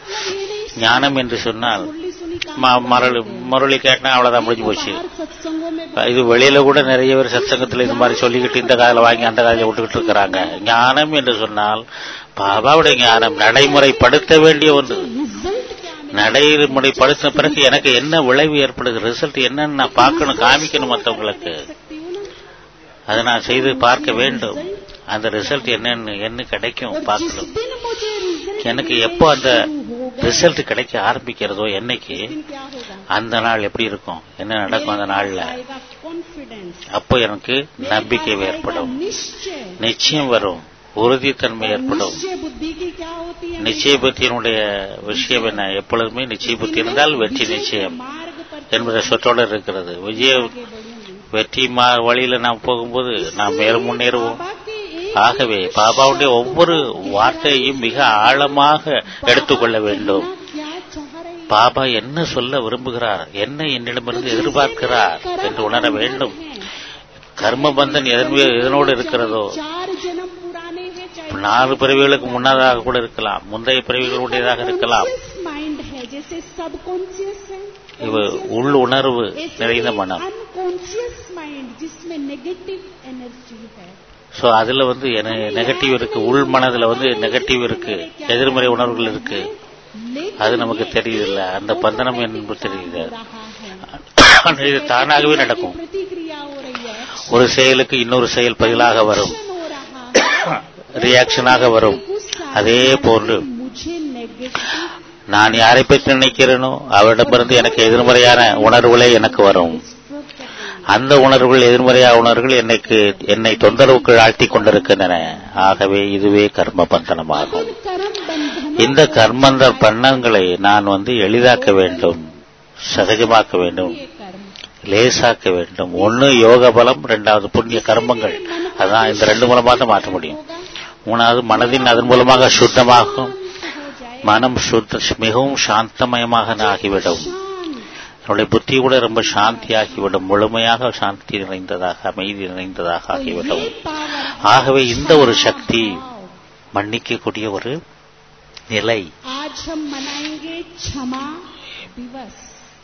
ஞானம் என்று சொன்னால் मुरली सुनी का ம- மரளி முரளி கேட்டா அவ்வளவுதான் முடிஞ்சு போச்சு बाहर सत्संगों में இது வெளியில கூட நிறைய பேர் சத்சங்கத்தில் இந்த மாதிரி சொல்லிக்கிட்டு இந்த காதில் வாங்கி அந்த காதில் விட்டுக்கிட்டு இருக்கிறாங்க ஞானம் என்று சொன்னால் பாபாவுடைய ஞானம் நடைமுறைப்படுத்த வேண்டிய ஒன்று रिजल्ट क्या मिले நடைமுறைப்படுத்தின பிறகு எனக்கு என்ன விளைவு ஏற்படுது ரிசல்ட் என்னன்னு நான் பார்க்கணும் காமிக்கணும் மற்றவங்களுக்கு सकती हूँ ना அதை நான் செய்து பார்க்க வேண்டும் அந்த ரிசல்ட் என்னன்னு என்ன கிடைக்கும் और जिस பார்க்கணும் दिन मुझे रिजल्ट எனக்கு எப்போ அந்த ரிசல்ட் கிடைக்க ஆரம்பிக்கிறதோ என்னைக்கு दिन क्या होगा அந்த நாள் எப்படி இருக்கும் என்ன நடக்கும் அந்த நாள்ல आएगा कॉन्फिडेंस அப்போ எனக்கு நம்பிக்கை ஏற்படும் निश्चय நிச்சயம் வரும் உறுதித்தன்மை ஏற்படும் निश्चय बुद्धि की क्या होती है நிச்சய புத்தியினுடைய விஷயம் என்ன எப்பொழுதுமே நிச்சய புத்தி இருந்தால் வெற்றி நிச்சயம் मार्ग पर என்பதை சொற்றொடர் இருக்கிறது விஜய आगे बढ़ूंगी வெற்றி மா வழியில நாம் போகும்போது நாம் மேலும் முன்னேறுவோம் बाबा के एक ஆகவே பாபாவுடைய ஒவ்வொரு வார்த்தையையும் மிக ஆழமாக எடுத்துக்கொள்ள வேண்டும் क्या चाह रही है? பாபா என்ன சொல்ல விரும்புகிறார் என்ன என்னிடமிருந்து எதிர்பார்க்கிறார் என்று உணர வேண்டும் கர்ம பந்தன் எதன் மீது- எதனோடு இருக்கிறதோ चार जन्म पुराने हैं चाहे நாலு பிறவிகளுக்கு முன்னதாக கூட இருக்கலாம் முந்தைய பிறவிகளுடையதாக இருக்கலாம் माइंड है जैसे सबकॉन्शियस है இவ உள் உணர்வு நிறைந்த மனம் अनकॉन्शियस माइंड जिसमें नेगेटिव एनर्जी है சோ அதுல வந்து நெகட்டிவ் இருக்கு உள் மனதுல வந்து நெகட்டிவ் இருக்கு எதிர்மறை உணர்வுகள் இருக்கு लेकिन அது நமக்கு தெரியுதில்ல அந்த பந்தனம் என்பது தெரியுது रहा है இது தானாகவே நடக்கும் प्रतिक्रिया हो रही है ஒரு செயலுக்கு இன்னொரு செயல் பதிலாக வரும் हो रहा है ரியாக்ஷனாக வரும் அதே போன்று मुझे नेगेटिव நான் யாரை பற்றி நினைக்கிறேனோ அவரிடமிருந்து எனக்கு எதிர்மறையான உணர்வுகளே எனக்கு வரும் அந்த உணர்வுகள் எதிர்மறையான உணர்வுகள் என்னைக்கு என்னை தொந்தரவுக்கு ஆழ்த்தி கொண்டிருக்கின்றன ஆகவே இதுவே கர்ம பந்தனமாகும் कर्म बंधन இந்த கர்மந்த பண்ணங்களை நான் வந்து எளிதாக்க வேண்டும் சகஜமாக்க வேண்டும் ये कर्म லேசாக்க வேண்டும் ஒன்னு யோக பலம் ரெண்டாவது புண்ணிய கர்மங்கள் அதான் இந்த ரெண்டு மூலமா தான் மாற்ற முடியும் மூணாவது மனதின் அதன் மூலமாக சுத்தமாகும் हो जाए மனம் சுத்த மிகவும் சாந்தமயமாக ஆகிவிடும் शांत என்னுடைய புத்தி கூட ரொம்ப சாந்தியாகிவிடும் முழுமையாக சாந்தி நிறைந்ததாக அமைதி நிறைந்ததாக ஆகிவிடும் पावर ஆகவே இந்த ஒரு சக்தி மன்னிக்கக்கூடிய ஒரு நிலை आज हम मनाएंगे क्षमा दिवस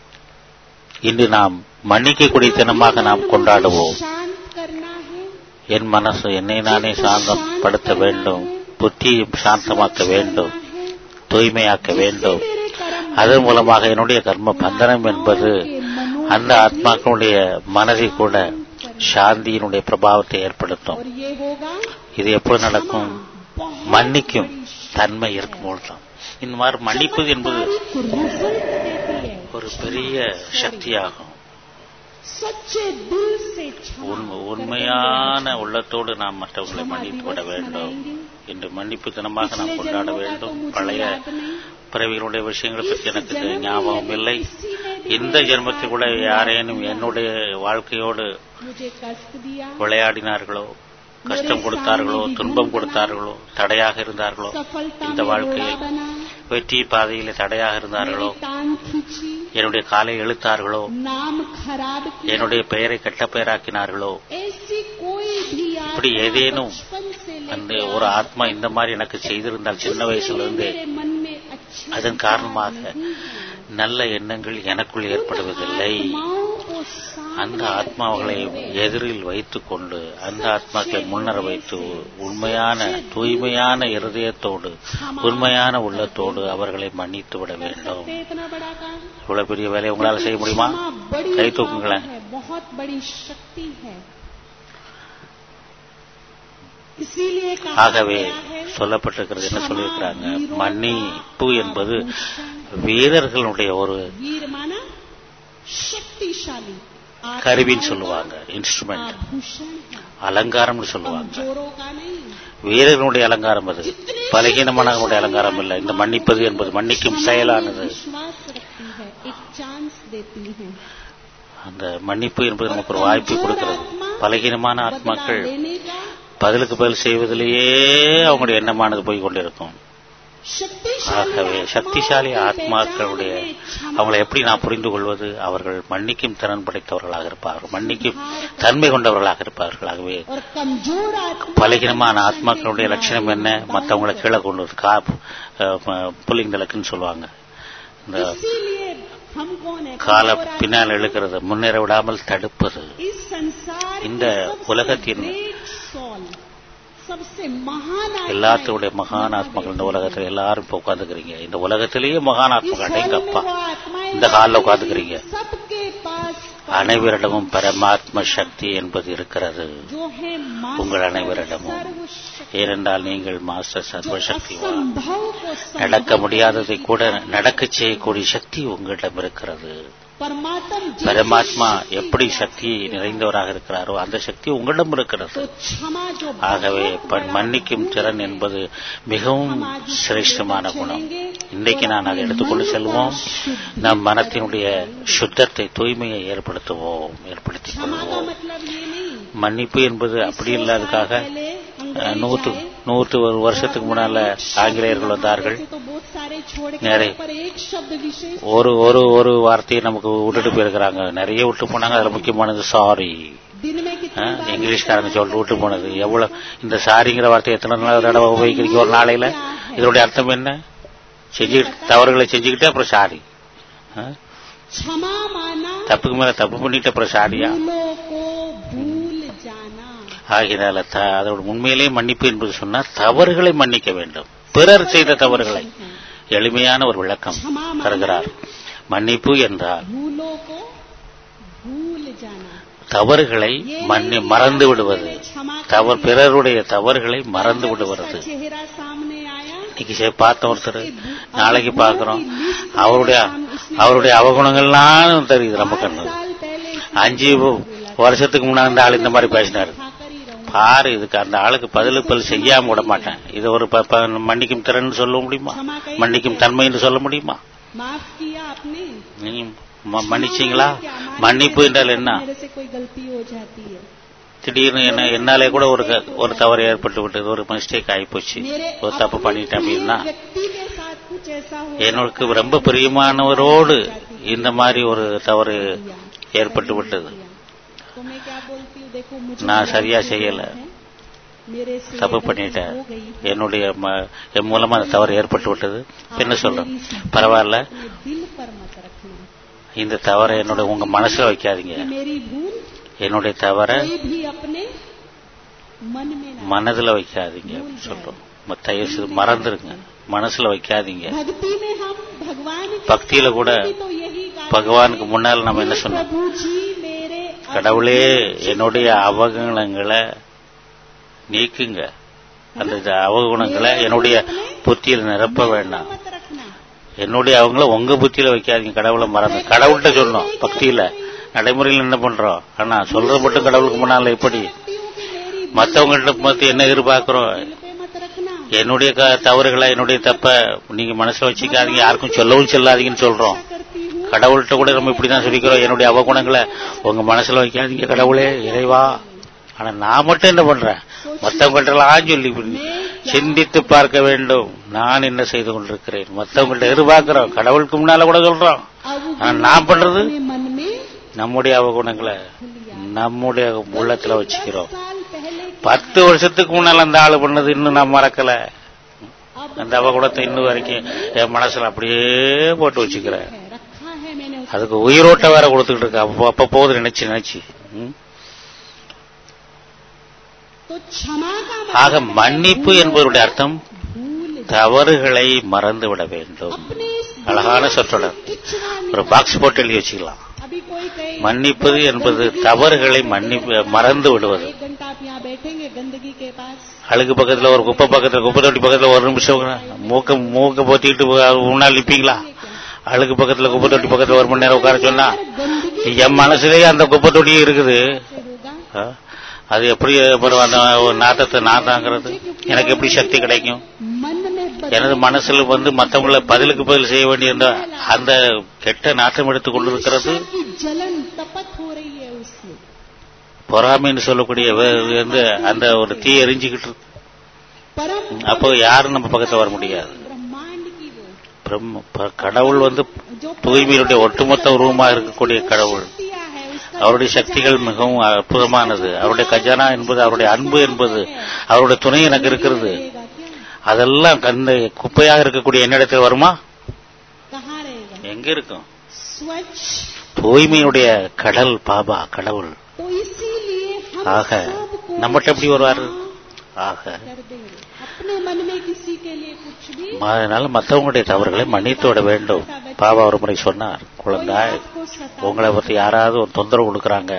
இன்று நாம் மன்னிக்கக்கூடிய தினமாக நாம் கொண்டாடுவோம் शांत करना है என் மனசு என்னை நானே சாந்தப்படுத்த வேண்டும் புத்தியை சாந்தமாக்க வேண்டும் தூய்மையாக்க வேண்டும் मेरे कर्म அதன் மூலமாக என்னுடைய கர்ம பந்தனம் என்பது के मनो அந்த ஆத்மாக்களுடைய மனதை கூட சாந்தியினுடைய பிரபாவத்தை ஏற்படுத்தும் और ये होगा இது எப்பொழுது நடக்கும் बहुत மன்னிக்கும் बड़ी शक्ति தன்மை है। இருக்கும்போது தான் இந்த மாதிரி மன்னிப்பது என்பது चमत्कारिक रिजल्ट देती है ஒரு பெரிய சக்தியாகும் सच्चे दिल से क्षमा உண்மை- करते உண்மையான हुए உள்ளத்தோடு நாம் மற்றவர்களை क्षमा மன்னித்து விட दिवस வேண்டும் मनाएंगे। இன்று மன்னிப்பு தினமாக நாம் पिछले கொண்டாட जन्मों का तो வேண்டும் मुझे பழைய याद नहीं பிறவிகளுடைய விஷயங்களை इस பற்றி எனக்கு जन्म में ஞாபகம் இல்லை किसी ने भी இந்த मेरे ஜென்மத்தில் கூட साथ யாரேனும் किया, என்னுடைய வாழ்க்கையோடு मुझे कष्ट दिया விளையாடினார்களோ கஷ்டம் கொடுத்தார்களோ துன்பம் கொடுத்தார்களோ தடையாக இருந்தார்களோ सफलता இந்த में வாழ்க்கையில் रोड़ा बना வெற்றி பாதையிலே தடையாக இருந்தார்களோ मेरी टांग खींची என்னுடைய காலை இழுத்தார்களோ नाम खराब किया என்னுடைய பெயரை கெட்ட பெயராக்கினார்களோ ऐसी कोई भी இப்படி आत्मा ஏதேனும் बचपन से அந்த लेकर ஒரு ஆத்மா இந்த மாதிரி எனக்கு செய்திருந்தால் சின்ன வயசுல இருந்து मेरे मन में अच्छे அதன் காரணமாக நல்ல எண்ணங்கள் எனக்குள் ஏற்படுவதில்லை அந்த ஆத்மாவுகளை எதிரில் வைத்துக் கொண்டு அந்த ஆத்மாக்களை முன்னர வைத்து உண்மையான தூய்மையான இருதயத்தோடு உண்மையான உள்ளத்தோடு அவர்களை மன்னித்து விட வேண்டும் इतना बड़ा काम இவ்வளவு பெரிய வேலையை உங்களால செய்ய முடியுமா क्षमा बड़ी கை power தூக்குங்களேன் है बहुत बड़ी शक्ति है इसीलिए कहा ஆகவே गया है சொல்லப்பட்டிருக்கிறது என்ன சொல்லியிருக்கிறாங்க क्षमा वीरों மன்னிப்பு का என்பது आभूषण வீரர்களுடைய ஒரு वीर माना शक्तिशाली आत्माओं கருவின்னு का சொல்லுவாங்க இன்ஸ்ட்ருமெண்ட் आभूषण है அலங்காரம்னு சொல்லுவாங்க कमजोरों का नहीं வீரர்களுடைய அலங்காரம் அது பலகீனமானவர்களுடைய அலங்காரம் இல்லை இந்த மன்னிப்பது என்பது மன்னிக்கும் क्षमा में செயலானது विश्वास रखती है एक चांस देती है அந்த மன்னிப்பு என்பது நமக்கு ஒரு வாய்ப்பு கொடுக்கிறது பலகீனமான ஆத்மாக்கள் बदला लेने का பதிலுக்கு பதில் செய்வதிலேயே அவங்களுடைய எண்ணமானது போய் கொண்டிருக்கும் शक्तिशाली ஆகவே आत्माओं சக்திசாலி की ஆத்மாக்களுடைய पहचान में क्षमा அவங்களை எப்படி நான் புரிந்து கொள்வது அவர்கள் மன்னிக்கும் திறன் படைத்தவர்களாக இருப்பார்கள் மன்னிக்கும் தன்மை கொண்டவர்களாக இருப்பார்கள் ஆகவே और कमजोर आत्मा பலகீனமான ஆத்மாக்களுடைய லட்சணம் என்ன மற்றவங்களை கீழே கொண்டு வருது கா புல்லிங் தலக்குன்னு சொல்லுவாங்க இந்த इसीलिए हम कौन है கால कमजोर आत्मा பின்னால் இழுக்கிறது முன்னேற விடாமல் தடுப்பது इस संसार இந்த की सबसे உலகத்தின் great soul, सबसे महान आत्मा எல்லாத்துடைய மகான் ஆத்மாக்கள் இந்த உலகத்தில் எல்லாரும் இப்ப உட்காந்துக்கிறீங்க இந்த உலகத்திலேயே மகான் ஆத்மாக்கள் எங்க அப்பா இந்த காலில் உட்காந்துக்கிறீங்க सबके पास அனைவரிடமும் பரமாத்ம சக்தி என்பது இருக்கிறது जो है मास्टर உங்கள் அனைவரிடமும் सर्वशक्ति ஏனென்றால் நீங்கள் மாஸ்டர் சர்வசக்திவான் असंभव को संभव நடக்க முடியாததை கூட நடக்கச் செய்யக்கூடிய சக்தி உங்களிடம் இருக்கிறது परमात्म जिस பரமாத்மா शक्ति எப்படி का சக்தி है, நிறைந்தவராக இருக்கிறாரோ அந்த சக்தி உங்களிடம் இருக்கிறது तो क्षमा जो ஆகவே बहुत ப- बड़ा மன்னிக்கும் गुण திறன் है, என்பது மிகவும் हम आज इसे சிரேஷ்டமான लेकर குணம் चलेंगे இன்றைக்கு और நான் அதை अपने எடுத்துக்கொண்டு मन का செல்வோம் शुद्धि நம் करेंगे। மனத்தினுடைய சுத்தத்தை தூய்மையை ஏற்படுத்துவோம் ஏற்படுத்திக் क्षमा का கொள்வோம் मतलब ये नहीं மன்னிப்பு என்பது அப்படி सौ இல்லாததுக்காக साल पहले अंग्रेज அஹ், நூற்று आए, நூற்று ஒரு வருஷத்துக்கு முன்னால ஆங்கிலேயர்கள் வந்தார்கள் वैसे तो बहुत सारे छोड़ के நிறைய- पर एक शब्द विशेष ஒரு ஒரு ஒரு வார்த்தையை நமக்கு விட்டுட்டு போயிருக்கிறாங்க நிறைய விட்டு போனாங்க அதுல முக்கியமானது சாரி दिन में कितनी बार இங்கிலீஷ்காரங்க சொல்லிட்டு விட்டு போனது எவ்வளவு இந்த சாரிங்கிற வார்த்தை எத்தனை நாள் தடவை உபயோகிக்கிறீங்க ஒரு நாளையில இதனுடைய அர்த்தம் என்ன செஞ்சு தவறுகளை செஞ்சுக்கிட்டு அப்புறம் சாரி ஆ? क्षमा माना தப்புக்கு மேல தப்பு பண்ணிட்டு அப்புறம் சாரியா भूलों को भूल जाना ஆகினால த- அதோட உண்மையிலேயே மன்னிப்பு என்பது சொன்னா தவறுகளை மன்னிக்க வேண்டும் பிறர் செய்த தவறுகளை எளிமையான ஒரு விளக்கம் தருகிறார் மன்னிப்பு என்றால் भूलों को भूल जाना தவறுகளை மன்னி மறந்து விடுவது தவறு பிறருடைய தவறுகளை மறந்து जब விடுவது उसका चेहरा सामने आया இன்னைக்கு சரி பார்த்த ஒருத்தர் நாளைக்கு பார்க்கிறோம் அவருடைய அவருடைய அவகுணங்கள்லாம் தெரியுது நம்ம पाँच கண்ணு साल पहले அஞ்சு வருஷத்துக்கு முன்னாடி அந்த ஆள் இந்த மாதிரி பேசினாரு खाकर ही रहूं பாரு இதுக்கு அந்த ஆளுக்கு பதிலு பதில் செய்யாம விட மாட்டேன் இது ஒரு ப- ப- மன்னிக்கும் திறன் சொல்ல முடியுமா மன்னிக்கும் தன்மை என்று சொல்ல முடியுமா माफ किया आपने நீ ம- மன்னிச்சீங்களா மன்னிப்பு என்றால் என்ன मेरे से कोई गलती हो जाती है திடீர்னு என்ன என்னாலே கூட ஒரு க- ஒரு தவறு ஏற்பட்டு விட்டது ஒரு மிஸ்டேக் ஆயிப்போச்சு मेरे ஒரு தப்பு अपने பண்ணிட்டேன் प्रिय அப்படின்னா व्यक्ति के साथ कुछ ऐसा हो எனக்கு जाता है, ரொம்ப பிரியமானவரோடு இந்த மாதிரி ஒரு தவறு ஏற்பட்டு விட்டது तो मैं क्या बोलती हूँ देखो मुझे நான் बुरा சரியா नहीं செய்யல. है, मेरे से ये தப்பு गलती பண்ணிட்டேன் हो गई है। என்னுடைய ம- என் மூலமா அந்த தவறு ஏற்பட்டு விட்டது आप என்ன சொல்றேன் मेरी इस பரவாயில்ல अपने दिल पर मत रखना இந்த தவறை என்னோட உங்க மனசுல வைக்காதீங்க कि मेरी भूल என்னுடைய தவறை कोई भी अपने मन में ना மனதுல வைக்காதீங்க அப்படின்னு சொல்றோம் ம- தயவு செய்து மறந்துருங்க மனசுல வைக்காதீங்க भक्ति में हम भगवान के பக்தியில கூட सामने भी तो यही பகவானுக்கு முன்னால் நம்ம என்ன சொன்னோம் प्रभु जी मेरे கடவுளே என்னுடைய அவகுணங்களை நீக்குங்க அந்த இது அவகுணங்களை என்னுடைய புத்தியில் நிரப்ப வேண்டாம் मत रखना என்னுடைய அவங்கள உங்க புத்தியில வைக்காதீங்க கடவுளை மறந்து கடவுள்கிட்ட சொன்னோம் பக்தியில நடைமுறையில் என்ன பண்றோம் ஆனா சொல்றது மட்டும் கடவுளுக்கு முன்னால எப்படி व्यक्तियों की मेरी மத்தவங்கள்ட்ட பார்த்து என்ன எதிர்பார்க்கிறோம் दिल पे मत रखना என்னுடைய க- தவறுகளை என்னுடைய தப்ப நீங்க மனசுல வச்சுக்காதீங்க யாருக்கும் சொல்லவும் சொல்லாதீங்கன்னு சொல்றோம் ऐसा करती हूँ கடவுள்கிட்ட கூட நம்ம இப்படிதான் சொல்லிக்கிறோம் என்னுடைய அவகுணங்களை உங்க மனசுல வைக்காதீங்க கடவுளே இறைவா ஆனா நான் மட்டும் என்ன பண்றேன் மத்தவங்கள்ட்ட எல்லாம் சொல்லி சிந்தித்து பார்க்க வேண்டும் நான் என்ன செய்து கொண்டிருக்கிறேன் மத்தவங்கள்ட்ட எதிர்பார்க்கிறோம் கடவுளுக்கு முன்னால கூட சொல்றோம் ஆனா நான் பண்றது अपने मन में நம்முடைய அவகுணங்களை நம்முடைய உள்ளத்துல வச்சுக்கிறோம் साल पहले பத்து வருஷத்துக்கு முன்னால அந்த ஆளு பண்ணது இன்னும் நான் மறக்கல अब அந்த அவகுணத்தை இன்னும் வரைக்கும் என் மனசுல அப்படியே போட்டு வச்சுக்கிறேன் है रखा है मैंने उसको அதுக்கு உயிரோட்ட வேற கொடுத்துக்கிட்டு இருக்கா அப்ப அப்ப போகுது நினைச்சு நினைச்சு ம். तो क्षमा का ஆக मतलब மன்னிப்பு என்பதனுடைய அர்த்தம் भूल தவறுகளை மறந்து விட வேண்டும் अपने इस அழகான சொற்றொடர் किचना ஒரு பாக்ஸ் போட்டு எழுதி வச்சுக்கலாம் अभी कोई कहे மன்னிப்பது என்பது தவறுகளை மன்னிப்பு மறந்து விடுவது एक घंटा आप यहाँ बैठेंगे गंदगी के पास அழுகு பக்கத்துல ஒரு குப்பை பக்கத்துல குப்பை தொட்டி பக்கத்துல ஒரு நிமிஷம் மூக்க மூக்க போத்திக்கிட்டு முன்னால் நிப்பீங்களா அழுகு பக்கத்துல குப்பை தொட்டி பக்கத்துல ஒரு மணி நேரம் உட்கார சொன்னா गंदगी என் மனசுலயே அந்த குப்பை தொட்டியும் இருக்குது से होगा ஆ? அது எப்படி அப்புறம் அந்த ஒரு நாத்தத்தை நான் தாங்கிறது எனக்கு எப்படி சக்தி கிடைக்கும் मन में எனது மனசுல வந்து மத்தவங்கள பதிலுக்கு பதில் செய்ய வேண்டியிருந்த அந்த கெட்ட நாட்டம் எடுத்துக் கொண்டிருக்கிறது ईर्ष्या की जलन तपत हो रही है उसमें பொறாமைன்னு சொல்லக்கூடிய வே- வந்து அந்த ஒரு தீ எரிஞ்சுக்கிட்டு இருக்கு. परम அப்போ யாரும் நம்ம பக்கத்துல வர முடியாது ब्रह्मांड की वो பிரம்ம ப- கடவுள் வந்து जो தூய்மையினுடைய ஒட்டுமொத்த உருவமாக இருக்கக்கூடிய கடவுள் शक्तियाँ है उसका அவருடைய சக்திகள் மிகவும் அற்புதமானது அவருடைய கஜானா என்பது அவருடைய அன்பு என்பது அவருடைய துணை எனக்கு இருக்கிறது रहेगा क्या அதெல்லாம் கந்த குப்பையாக இருக்கக்கூடிய என்னிடத்தில் வருமா कहाँ रहेगा எங்க இருக்கும் स्वच्छ தூய்மையினுடைய கடல் பாபா கடவுள் तो इसीलिए हम ஆக सबको நம்மகிட்ட எப்படி வருவாரு क्षमा ஆக कर देंगे अपने मन में किसी के लिए कुछ भी அதனால மற்றவங்களுடைய தவறுகளை மன்னித்து விட வேண்டும் பாபா ஒரு முறை சொன்னார் कोई குழந்தாய் आपको सता உங்களை பத்தி யாராவது ஒரு தொந்தரவு கொடுக்கறாங்க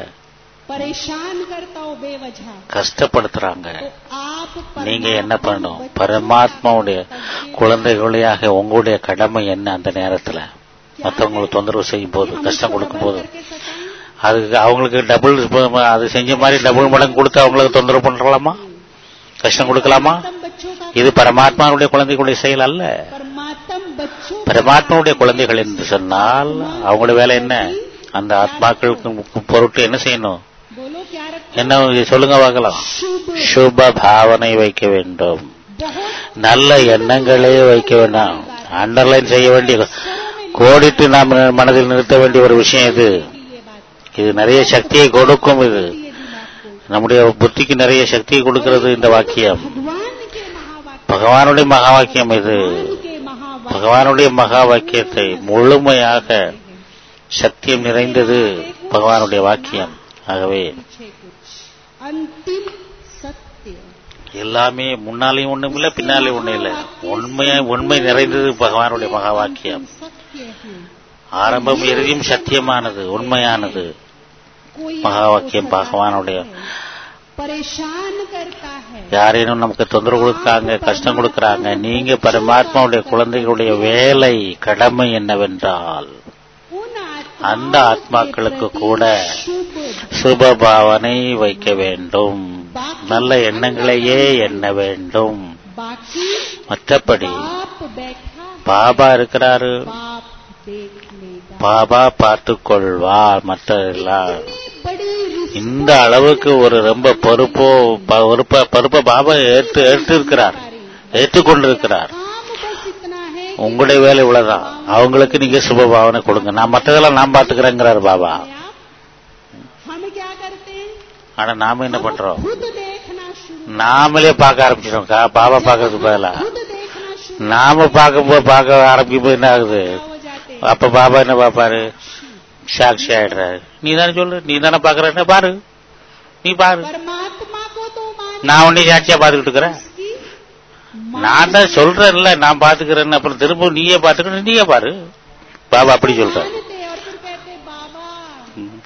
परेशान करता हो बेवजह கஷ்டப்படுத்துறாங்க तो आप நீங்க என்ன परमात्मा பண்ணணும் बच्चे பரமாத்மாவுடைய करके குழந்தைகளையாக உங்களுடைய கடமை என்ன அந்த நேரத்துல மற்றவங்களுக்கு தொந்தரவு செய்யும் போது हम கஷ்டம் उसको கொடுக்கும் डबल போது करके सताएं? அதுக்கு அவங்களுக்கு டபுள் அது செஞ்ச மாதிரி டபுள் மடங்கு கொடுத்து அவங்களுக்கு தொந்தரவு பண்ணலாமா கஷ்டம் கொடுக்கலாமா परमात्म बच्चों का இது பரமாத்மாவுடைய குழந்தைகளுடைய செயல் அல்ல परमात्म बच्चों का பரமாத்மாவுடைய குழந்தைகள் என்று சொன்னால் அவங்களோட வேலை என்ன அந்த ஆத்மாக்களுக்கு பொருட்டு என்ன செய்யணும் बोलो क्या रखो என்ன சொல்லுங்க பார்க்கலாம் शुभ சுப பாவனை வைக்க வேண்டும் बहुत நல்ல எண்ணங்களே வைக்க வேண்டாம் அண்டர்லைன் செய்ய வேண்டிய கோடிட்டு நாம் மனதில் நிறுத்த வேண்டிய ஒரு விஷயம் இது की ये बात இது நிறைய சக்தியை கொடுக்கும் இது ये दिमाग को நம்முடைய புத்திக்கு நிறைய சக்தியை கொடுக்கிறது இந்த வாக்கியம் भगवान के महावाक्य பகவானுடைய மகா வாக்கியம் இது भगवान के महावाक्य பகவானுடைய மகா வாக்கியத்தை முழுமையாக சத்தியம் நிறைந்தது பகவானுடைய வாக்கியம் ஆகவே पीछे कुछ अंतिम सत्य எல்லாமே முன்னாலேயும் ஒண்ணும் இல்லை பின்னாலேயும் ஒண்ணும் இல்லை உண்மையா உண்மை நிறைந்தது பகவானுடைய மகா வாக்கியம் सत्य है ஆரம்பம் இறுதியும் சத்தியமானது உண்மையானது कोई மகா आपको வாக்கியம் सताता பகவானுடைய है, परेशान करता है யாரேனும் நமக்கு தொந்தரவு கொடுக்காங்க கஷ்டம் கொடுக்கறாங்க நீங்க பரமாத்மாவுடைய குழந்தைகளுடைய வேலை கடமை என்னவென்றால் उन அந்த आत्माओं ஆத்மாக்களுக்கு के प्रति கூட शुभ சுப பாவனை வைக்க வேண்டும் நல்ல எண்ணங்களையே எண்ண வேண்டும் बाकी மற்றபடி बाप बैठा பாபா இருக்கிறாரு बाप देख लेगा பாபா பார்த்துக் கொள்வார் மற்றதெல்லாம் इतनी बड़ी रिस्क இந்த அளவுக்கு ஒரு ரொம்ப பொறுப்போ ப- பொறுப்ப பொறுப்ப பாபா ஏற்று ஏற்று இருக்கிறார் ஏற்றுக்கொண்டிருக்கிறார் काम बस इतना है कि உங்களுடைய வேலை இவ்வளவுதான் அவங்களுக்கு நீங்க சுப பாவனை கொடுங்க நான் மற்றதெல்லாம் நான் பாத்துக்கிறேங்கிறார் பாபா आप हम क्या करते हैं ஆனா நாம என்ன பண்றோம் खुद देखना शुरू நாமளே பார்க்க ஆரம்பிச்சிடும் பாபா பார்க்கறதுக்கு பதிலா खुद देखना शुरू நாம பார்க்கும் போது பார்க்க ஆரம்பிக்கும் போது என்ன ஆகுது हो जाते हैं அப்ப பாபா என்ன பாப்பாரு சாட்சி ஆயிடுறாரு நீ தானே சொல்லு நீ தானே பாக்குற பாரு நீ பாரு परमात्मा को तो मान நான் உன்னை சாட்சியா பாத்துக்கிட்டு இருக்கிறேன் उसकी நான் தான் சொல்றேன்ல நான் பாத்துக்கிறேன்னு அப்புறம் திரும்ப நீயே பாத்துக்கணும் நீயே பாரு பாபா அப்படி சொல்ற मानते और फिर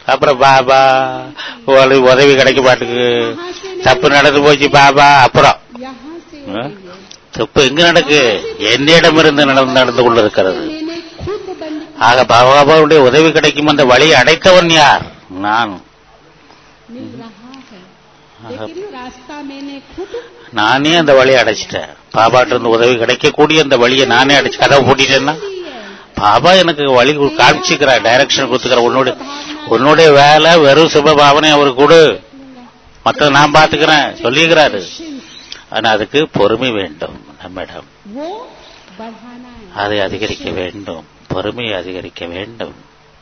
அப்புறம் பாபா உதவி உதவி கிடைக்க மாட்டுக்கு தப்பு நடந்து போச்சு பாபா அப்புறம் यहाँ से हो हाँ? रही है தப்பு எங்க நடக்கு என்னிடமிருந்து நடந்து நடந்து கொண்டிருக்கிறது मैंने खुद बंद ஆக பாபாவுடைய உதவி கிடைக்கும் அந்த வழியை அடைத்தவன் யார் நான் मिल रहा है लेकिन रास्ता मैंने खुद நானே அந்த வழியை அடைச்சிட்டேன் பாபாட்ட இருந்து உதவி கிடைக்கக்கூடிய அந்த வழியை நானே அடைச்சு கதவை பூட்டிட்டேன்னா दी है பாபா எனக்கு வழி கு- காமிச்சுக்கிறார் டைரக்ஷன் கொடுத்துக்கிறார் உன்னுடைய உன்னுடைய வேலை வெறும் சுப பாவனை அவருக்கு கொடு மத்த நான் பாத்துக்கிறேன் சொல்லிக்கிறாரு ஆனா அதுக்கு பொறுமை வேண்டும் நம்மிடம் वो बढ़ाना है அதை அதிகரிக்க வேண்டும் பொறுமையை அதிகரிக்க வேண்டும்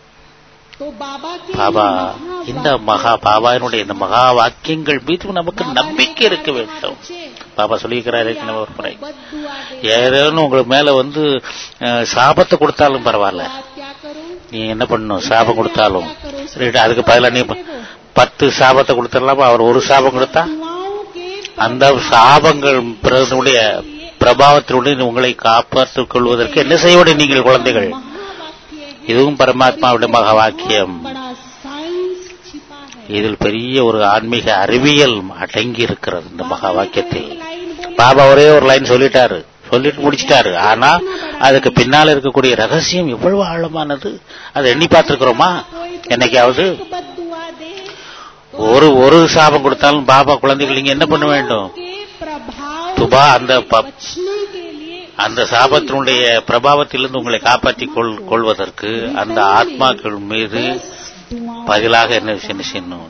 तो बाबा के பாபா महावाक्य இந்த மகா பாபாவினுடைய இந்த மகா வாக்கியங்கள் மீது நமக்கு நம்பிக்கை இருக்க வேண்டும் பாபா சொல்லியிருக்கிறாரு ஏற்கனவே ஒரு முறை बद्दुआ दे ஏதேனும் உங்களுக்கு மேல வந்து அஹ், சாபத்தை கொடுத்தாலும் பரவாயில்ல आप क्या करो நீ என்ன பண்ணணும் சாபம் கொடுத்தாலும் ரைட், அதுக்கு பதிலா நீ ப- பத்து சாபத்தை கொடுத்துடலாமா அவர் ஒரு சாபம் கொடுத்தா दुआओं के அந்த சாபங்கள் பிறனுடைய பிரபாவத்தினுடைய உங்களை காப்பாற்றிக் கொள்வதற்கு என்ன செய்ய வேண்டும் நீங்கள் குழந்தைகள் महावाक्य है இதுவும் பரமாத்மாவுடைய மகா வாக்கியம் बड़ा साइंस छिपा है இதில் பெரிய ஒரு ஆன்மீக அறிவியல் அடங்கி இருக்கிறது இந்த மகா வாக்கியத்தில் लाइन बोले பாபா ஒரே ஒரு லைன் சொல்லிட்டாரு சொல்லிட்டு முடிச்சிட்டாரு ஆனா அதுக்கு பின்னால இருக்கக்கூடிய ரகசியம் எவ்வளவு ஆழமானது அதை எண்ணி பார்த்திருக்கிறோமா என்னைக்காவது बद्दुआ दे ஒரு ஒரு சாபம் கொடுத்தாலும் பாபா குழந்தைகள் நீங்க என்ன பண்ண வேண்டும் के प्रभाव துபா அந்த ப- बचने के लिए அந்த சாபத்தினுடைய பிரபாவத்திலிருந்து உங்களை காப்பாற்றிக் கொள் கொள்வதற்கு அந்த ஆத்மாக்கள் மீது दुआओं பதிலாக என்ன விஷயம் செய்யணும்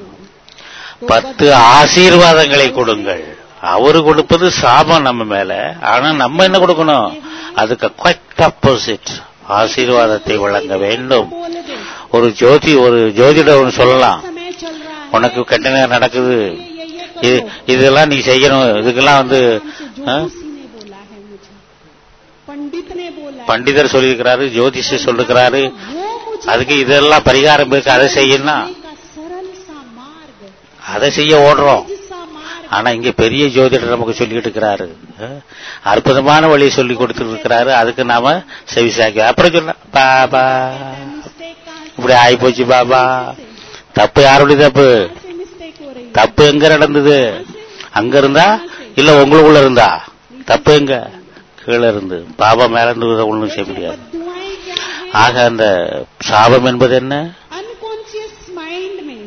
பத்து ஆசீர்வாதங்களை கொடுங்கள் அவரு கொடுப்பது சாபம் நம்ம மேல ஆனா நம்ம என்ன கொடுக்கணும் அதுக்கு குவைட் ஆப்போசிட் ஆசீர்வாதத்தை வழங்க வேண்டும் बोल दे ஒரு ஜோதி ஒரு ஜோதிடம் ஒண்ணு சொல்லலாம் समय चल रहा है உனக்கு கெட்ட நேரம் நடக்குது ये ये இது करो இதெல்லாம் நீ செய்யணும் இதுக்கெல்லாம் வந்து ஆ? जोशी ने बोला है मुझे पंडित ने बोला है பண்டிதர் சொல்லியிருக்கிறாரு ஜோதிஷர் சொல்லிருக்கிறாரு वो मुझे அதுக்கு இதெல்லாம் பரிகாரம் இருக்கு அதை செய்யணும் करने का सरल सा मार्ग அதை செய்ய ஓடுறோம் सा मार्ग ஆனா இங்க பெரிய ஜோதிடர் நமக்கு சொல்லிட்டு இருக்கிறாரு அஹ், அற்புதமான வழியை சொல்லி கொடுத்துட்டு இருக்கிறாரு அதுக்கு நாம செவிசாக்கி அப்புறம் சொல்ல பாபா मिस्टेक कहाँ இப்படி ஆகி போச்சு பாபா தப்பு யாருடைய தப்பு से मिस्टेक हो रही है தப்பு எங்க நடந்தது அங்க இருந்தா இல்ல உங்களுக்குள்ள இருந்தா தப்பு எங்க கீழே இருந்து பாபா மேல இருந்து ஒண்ணும் செய்ய முடியாது दुआएं क्या है ஆக அந்த சாபம் என்பது என்ன अनकॉन्शियस माइंड में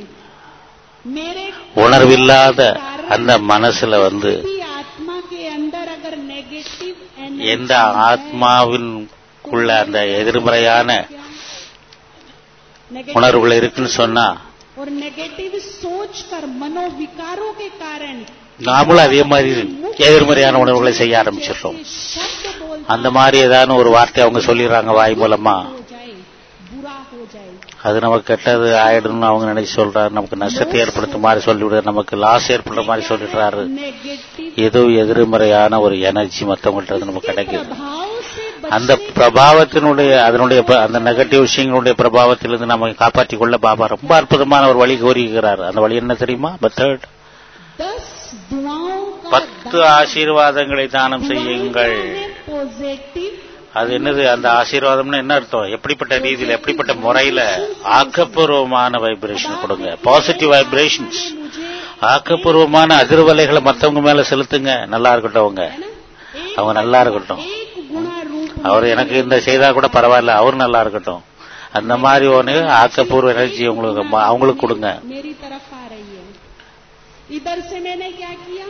मेरे உணர்வில்லாத அந்த மனசுல வந்து किसी आत्मा के अंदर अगर नेगेटिव எந்த ஆத்மாவின்குள்ள அந்த எதிர்மறையான உணர்வுகள் இருக்குன்னு சொன்னா और नेगेटिव सोच कर मनोविकारों के कारण நாமளும் அதே மாதிரி எதிர்மறையான உணர்வுகளை செய்ய ஆரம்பிச்சிடுறோம் शब्द बोल அந்த மாதிரி ஏதாவது ஒரு வார்த்தை அவங்க சொல்லிடுறாங்க வாய் மூலமா हो जाए बुरा हो जाए அது நமக்கு கெட்டது ஆயிடும்னு அவங்க நினைச்சு சொல்றாரு நமக்கு நஷ்டத்தை ஏற்படுத்தும் மாதிரி சொல்லிவிடுறாரு நமக்கு லாஸ் ஏற்படுற மாதிரி சொல்லிடுறாரு नेगेटिव ஏதோ எதிர்மறையான ஒரு எனர்ஜி மத்தவங்கள்ட்ட இருந்து நமக்கு கிடைக்குது प्रभाव से அந்த பிரபாவத்தினுடைய அதனுடைய ப- அந்த நெகட்டிவ் விஷயங்களுடைய பிரபாவத்திலிருந்து நம்ம காப்பாற்றிக் கொள்ள பாபா ரொம்ப அற்புதமான ஒரு வழி கோரிக்கிறார் அந்த வழி என்ன தெரியுமா பத்தர்ட் दस दुआओं का பத்து ஆசீர்வாதங்களை தானம் செய்யுங்கள் पॉजिटिव அது என்னது அந்த ஆசீர்வாதம்னு என்ன அர்த்தம் எப்படிப்பட்ட ரீதியில எப்படிப்பட்ட முறையில ஆக்கப்பூர்வமான வைப்ரேஷன் கொடுங்க பாசிட்டிவ் வைப்ரேஷன்ஸ் मुझे ஆக்கப்பூர்வமான அதிர்வலைகளை மத்தவங்க மேல செலுத்துங்க நல்லா இருக்கட்டும் அவங்க அவங்க நல்லா இருக்கட்டும் एक गुणा रूप में அவர் எனக்கு இந்த செய்தா கூட பரவாயில்ல அவர் நல்லா இருக்கட்டும் அந்த மாதிரி ஒன்று ஆக்கப்பூர்வ எனர்ஜி உங்களுக்கு ம- அவங்களுக்கு கொடுங்க मेरी तरफ आ रही है इधर से मैंने क्या किया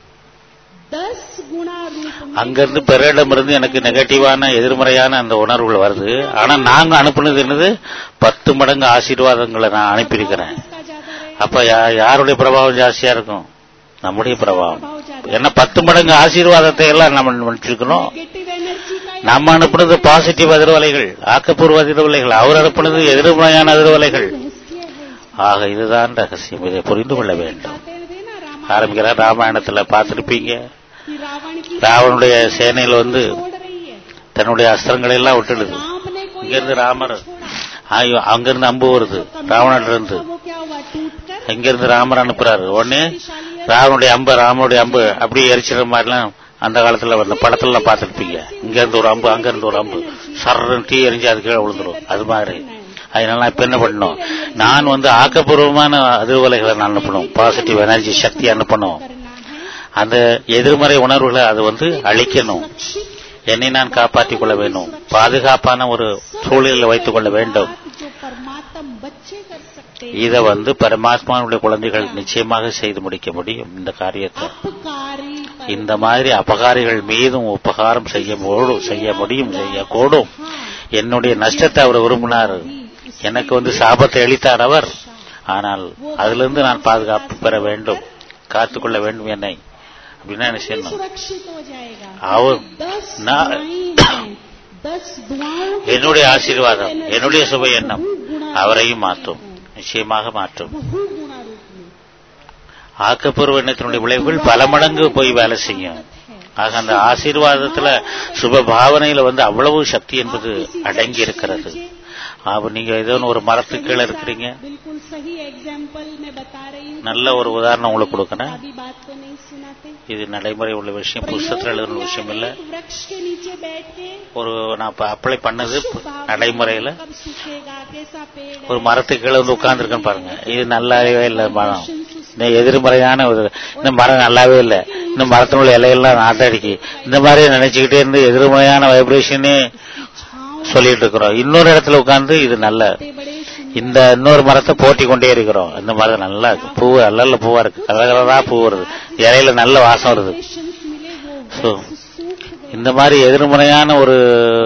दस गुणा रूप में அங்கிருந்து பிறரிடமிருந்து எனக்கு நெகட்டிவான எதிர்மறையான அந்த உணர்வுகள் வருது ஆனா நாங்க அனுப்புனது என்னது பத்து மடங்கு ஆசீர்வாதங்களை நான் அனுப்பியிருக்கிறேன் इसका ज्यादा रहे அப்ப யா- யாருடைய பிரபாவம் ஜாஸ்தியா இருக்கும் நம்முடைய பிரபாவம் प्रभाव ज्यादा ஏன்னா பத்து மடங்கு ஆசீர்வாதத்தை எல்லாம் நம்ம நினைச்சிருக்கணும் नेगेटिव एनर्जी का நம்ம அனுப்புனது பாசிட்டிவ் அதிர்வலைகள் ஆக்கப்பூர்வ அதிர்வலைகள் அவர் அனுப்புனது எதிர்மறையான அதிர்வலைகள் रहस्य है ஆக இதுதான் ரகசியம் இதை புரிந்து கொள்ள வேண்டும் बताते थे ना रामायण ஆரம்பிக்கிறார் ராமாயணத்துல பார்த்திருப்பீங்க की रावण की ராவனுடைய சேனையில வந்து छोड़ रही है தன்னுடைய அஸ்திரங்களை எல்லாம் விட்டுடுது राम ने कोई இங்கிருந்து ராமர் छोड़ा ஐயோ அங்கிருந்து அம்பு வருது ராவணன் இருந்து वो क्या हुआ टूट कर இங்கிருந்து ராமர் அனுப்புறாரு உடனே ராவனுடைய அம்பு ராமனுடைய அம்பு அப்படியே எரிச்சிடுற மாதிரிலாம் அந்த காலத்துல அந்த படத்துல பார்த்திருப்பீங்க இங்க இருந்து ஒரு அம்பு அங்க இருந்து ஒரு அம்பு சர்றன் தீ எரிஞ்சு அது கீழே விழுந்துரும் அது மாதிரி அதனால நான் இப்ப என்ன பண்ணணும் நான் வந்து ஆக்கப்பூர்வமான அதிர்வலைகளை நான் அனுப்பணும் பாசிட்டிவ் எனர்ஜி சக்தி அனுப்பணும் करना है அந்த எதிர்மறை உணர்வுகளை அது வந்து அழிக்கணும் सुरक्षित என்னை நான் காப்பாற்றிக் கொள்ள வேண்டும் பாதுகாப்பான ஒரு சூழலில் வைத்துக் கொள்ள வேண்டும் बात जो परमात्म बच्चे कर सकते हैं இதை வந்து பரமாத்மாவுடைய குழந்தைகள் நிச்சயமாக செய்து முடிக்க முடியும் இந்த காரியத்தை अपकारी இந்த மாதிரி அபகாரிகள் மீதும் உபகாரம் செய்ய மோ- செய்ய முடியும் செய்யக்கூடும் என்னுடைய நஷ்டத்தை அவர் விரும்பினார் எனக்கு வந்து சாபத்தை அளித்தார் அவர் ஆனால் அதிலிருந்து நான் பாதுகாப்பு பெற வேண்டும் காத்துக்கொள்ள வேண்டும் என்னை அப்படின்னா என்ன செய்யணும் सुरक्षित हो जाएगा அவர் दस நான் दुआएं हैं दस दुआओं के என்னுடைய ஆசீர்வாதம் என்னுடைய சுப எண்ணம் அவரையும் மாற்றும் நிச்சயமாக மாற்றும் बहु गुणा रूप में ஆக்கப்பூர்வ எண்ணத்தினுடைய விளைவுகள் பல மடங்கு போய் வேலை செய்யும் ஆக அந்த ஆசீர்வாதத்துல சுப பாவனையில வந்து அவ்வளவு சக்தி என்பது அடங்கி இருக்கிறது அப்ப நீங்க ஏதோ ஒரு மரத்துக்கு கீழே இருக்கிறீங்க बिल्कुल सही एग्जाम्पल मैं बता रही हूँ நல்ல ஒரு உதாரணம் உங்களுக்கு கொடுக்கணும் अभी बात को नहीं सुनाते இது நடைமுறை உள்ள விஷயம் புஸ்தகத்தில் எழுதுன விஷயம் இல்ல एक वृक्ष के नीचे बैठ के ஒரு நான் இப்ப அப்ளை பண்ணது நடைமுறையில कब सूखेगा कैसा पेड़ ஒரு மரத்துக்கு கீழே வந்து உட்கார்ந்துருக்கேன்னு பாருங்க இது நல்லாவே இல்லை மரம் இந்த எதிர்மறையான ஒரு இந்த மரம் நல்லாவே இல்லை இந்த மரத்தினுள்ள இலையெல்லாம் நாட்டடிக்கு இந்த மாதிரி நினைச்சுக்கிட்டே இருந்து எதிர்மறையான வைப்ரேஷனே छाँव சொல்லிட்டு இருக்கிறோம் இன்னொரு இடத்துல உட்கார்ந்து இது நல்ல बड़े बड़े सुंदर இந்த இன்னொரு மரத்தை போட்டி கொண்டே இருக்கிறோம் இந்த மரம் நல்லா இருக்கு பூ நல்ல பூவா இருக்கு கலர் கலரா பூ வருது இலையில நல்ல வாசம் வருது vibrations मिले वो So, वृक्ष सूख गए இந்த மாதிரி எதிர்மறையான ஒரு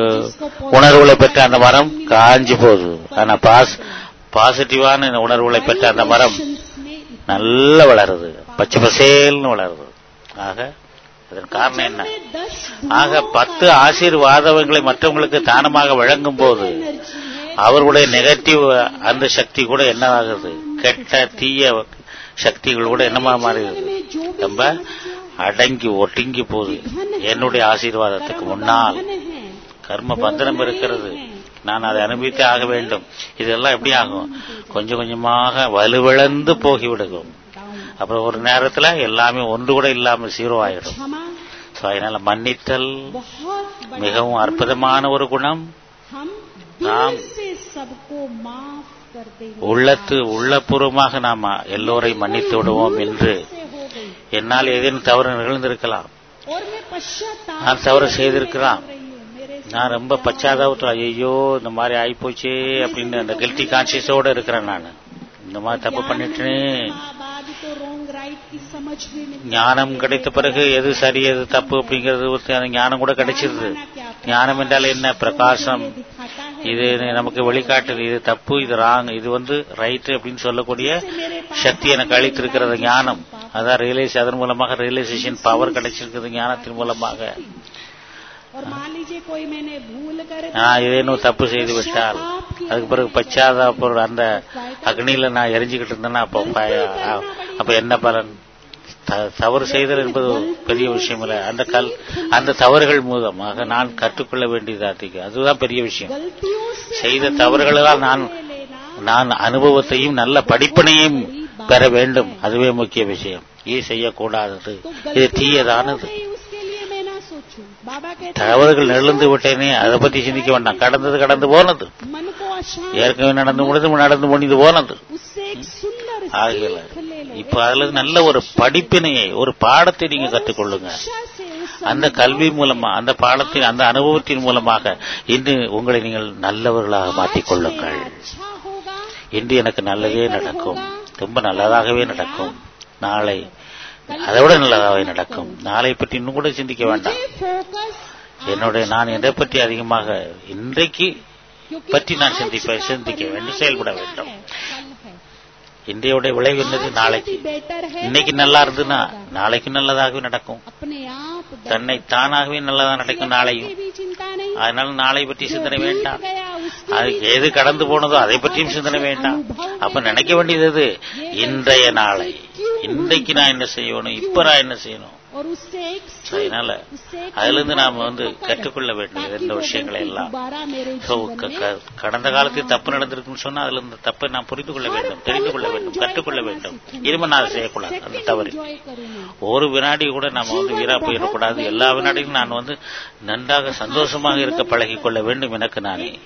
உணர்வுகளை பெற்ற அந்த மரம் காஞ்சி போகுது ஆனா பாஸ் பாசிட்டிவான இந்த உணர்வுகளை பெற்ற அந்த மரம் Vibrations में நல்லா வளருது பச்சை பசேல்னு வளருது ஆக இதன் காரணம் என்ன में दस ஆக பத்து ஆசீர்வாதங்களை மற்றவங்களுக்கு தானமாக வழங்கும் போது एनर्जी है அவர்களுடைய நெகட்டிவ் அந்த சக்தி கூட என்ன ஆகுது கெட்ட தீய சக்திகள் கூட என்னமா மாறுது में जो भी ரொம்ப அடங்கி ஒடுங்கி போகுது என்னுடைய ஆசீர்வாதத்துக்கு முன்னால் धन है கர்ம பந்தனம் இருக்கிறது நான் அதை அனுபவித்தே ஆக வேண்டும் இதெல்லாம் எப்படி ஆகும் கொஞ்சம் கொஞ்சமாக வலுவிழந்து போகிவிடுகும் அப்புறம் ஒரு நேரத்துல எல்லாமே ஒன்று கூட இல்லாம ஜீரோ ஆயிடும் क्षमा So, அதனால மன்னித்தல் बहुत बड़ा மிகவும் அற்புதமான ஒரு குணம் हम நாம் दिल से सबको माफ कर देंगे உள்ளத்து உள்ளபூர்வமாக நாம் எல்லோரையும் மன்னித்து விடுவோம் என்று से हो गई என்னால் ஏதேனும் தவறு நிகழ்ந்திருக்கலாம் और मैं पश्चाताप நான் தவறு செய்திருக்கலாம் कर रही हूँ मेरे நான் ரொம்ப பச்சாதாபத்தில் ஐயோ இந்த மாதிரி ஆயிப்போச்சே அப்படின்னு அந்த கில்ட்டி கான்சியஸோட இருக்கிறேன் நான் இந்த மாதிரி தப்பு பண்ணிட்டேனே बाद तो रॉन्ग राइट की समझ भी नहीं ஞானம் கிடைத்த பிறகு எது சரி எது தப்பு அப்படிங்கிறது ஒரு அந்த ஞானம் கூட கிடைச்சிருது ஞானம் என்றால் என்ன பிரகாசம் दिखाता है இது நமக்கு வழிகாட்டுது இது தப்பு இது ராங் இது வந்து ரைட் அப்படின்னு சொல்லக்கூடிய சக்தி எனக்கு அளித்திருக்கிறது ஞானம் அதான் ரியலைஸ் அதன் மூலமாக ரியலைசேஷன் பவர் கிடைச்சிருக்கிறது ஞானத்தின் மூலமாக और मान लीजिए कोई मैंने भूल कर நான் ஏதேனும் தப்பு செய்து விட்டால் அதுக்கு பிறகு பச்சாதாப அந்த அக்னியில நான் எரிஞ்சுக்கிட்டு இருந்தேன்னா அப்போ பய- அப்ப என்ன பலன் த- தவறு செய்தல் என்பது ஒரு பெரிய விஷயம் இல்லை அந்த கல் அந்த தவறுகள் மூலமாக நான் கற்றுக்கொள்ள வேண்டியது அதிகம் அதுதான் பெரிய விஷயம் गलतियों से செய்த தவறுகளால் நான் लेना நான் அனுபவத்தையும் நல்ல படிப்பினையும் பெற வேண்டும் அதுவே முக்கிய விஷயம் இது செய்யக்கூடாதது तो இது गलती தீயதானது हो गई, उसके लिए मैं ना सोचूं बाबा कहते हैं, தவறுகள் நிகழ்ந்து விட்டேனே அதை பத்தி சிந்திக்க வேண்டாம் கடந்தது கடந்து போனது मन को अशांत ஏற்கனவே நடந்து முடிந்து நடந்து முடிந்து போனது उससे एक सुंदर ஆகல सीख ले लो இப்ப அதுல இருந்து நல்ல ஒரு படிப்பினையை ஒரு பாடத்தை நீங்க கற்றுக்கொள்ளுங்க शिक्षा से उस அந்த கல்வி மூலமா அந்த பாடத்தின் அந்த அனுபவத்தின் மூலமாக இன்று உங்களை நீங்கள் நல்லவர்களாக மாற்றிக் கொள்ளுங்கள் अच्छा होगा இன்று எனக்கு நல்லதே நடக்கும் ரொம்ப நல்லதாகவே நடக்கும் நாளை அதை விட நல்லதாகவே நடக்கும் நாளை பற்றி இன்னும் கூட சிந்திக்க வேண்டாம் फोकस என்னுடைய நான் எதை பற்றி அதிகமாக இன்றைக்கு क्योंकि பற்றி நான் आज சிந்திப்ப का சிந்திக்க வேண்டும் परिणाम செயல்பட क्या வேண்டும் है? कल है இன்றையோட விளைவு என்னது நாளைக்கு आज बेटर है இன்னைக்கு நல்லா இருந்ததுன்னா நாளைக்கு நல்லதாகவே நடக்கும் अपने आप தன்னை தானாகவே நல்லதா நடக்கும் நாளையும் की भी चिंता नहीं அதனால நாளை பற்றி சிந்தனை வேண்டாம் गया उसकी அது எது கடந்து போனதோ அதை பற்றியும் சிந்தனை வேண்டாம் அப்ப நினைக்க வேண்டியது எது? இன்றைய நாளை இன்றைக்கு நான் என்ன செய்யணும் இப்ப நான் என்ன செய்யணும் और उससे एक அதனால उससे एक அதுல இருந்து நாம अनुभव வந்து कर, கற்றுக்கொள்ள வேண்டியது ताकि இந்த वो விஷயங்களை गलती எல்லாம் दोबारा मेरे So, जीवन க- में க- கடந்த காலத்தில் தப்பு நடந்திருக்குன்னு சொன்னா அதுல இந்த தப்பை நான் புரிந்து கொள்ள வேண்டும் தெரிந்து கொள்ள வேண்டும் கற்றுக்கொள்ள வேண்டும் இனிமே நான் அதை செய்யக்கூடாது அந்த தவறு एंजॉय करूँ मैं ஒரு வினாடி கூட நம்ம வந்து வீரா போயிடக்கூடாது எல்லா வினாடியும் நான் வந்து நன்றாக சந்தோஷமாக இருக்க பழகிக் கொள்ள வேண்டும் எனக்கு நானே एक एक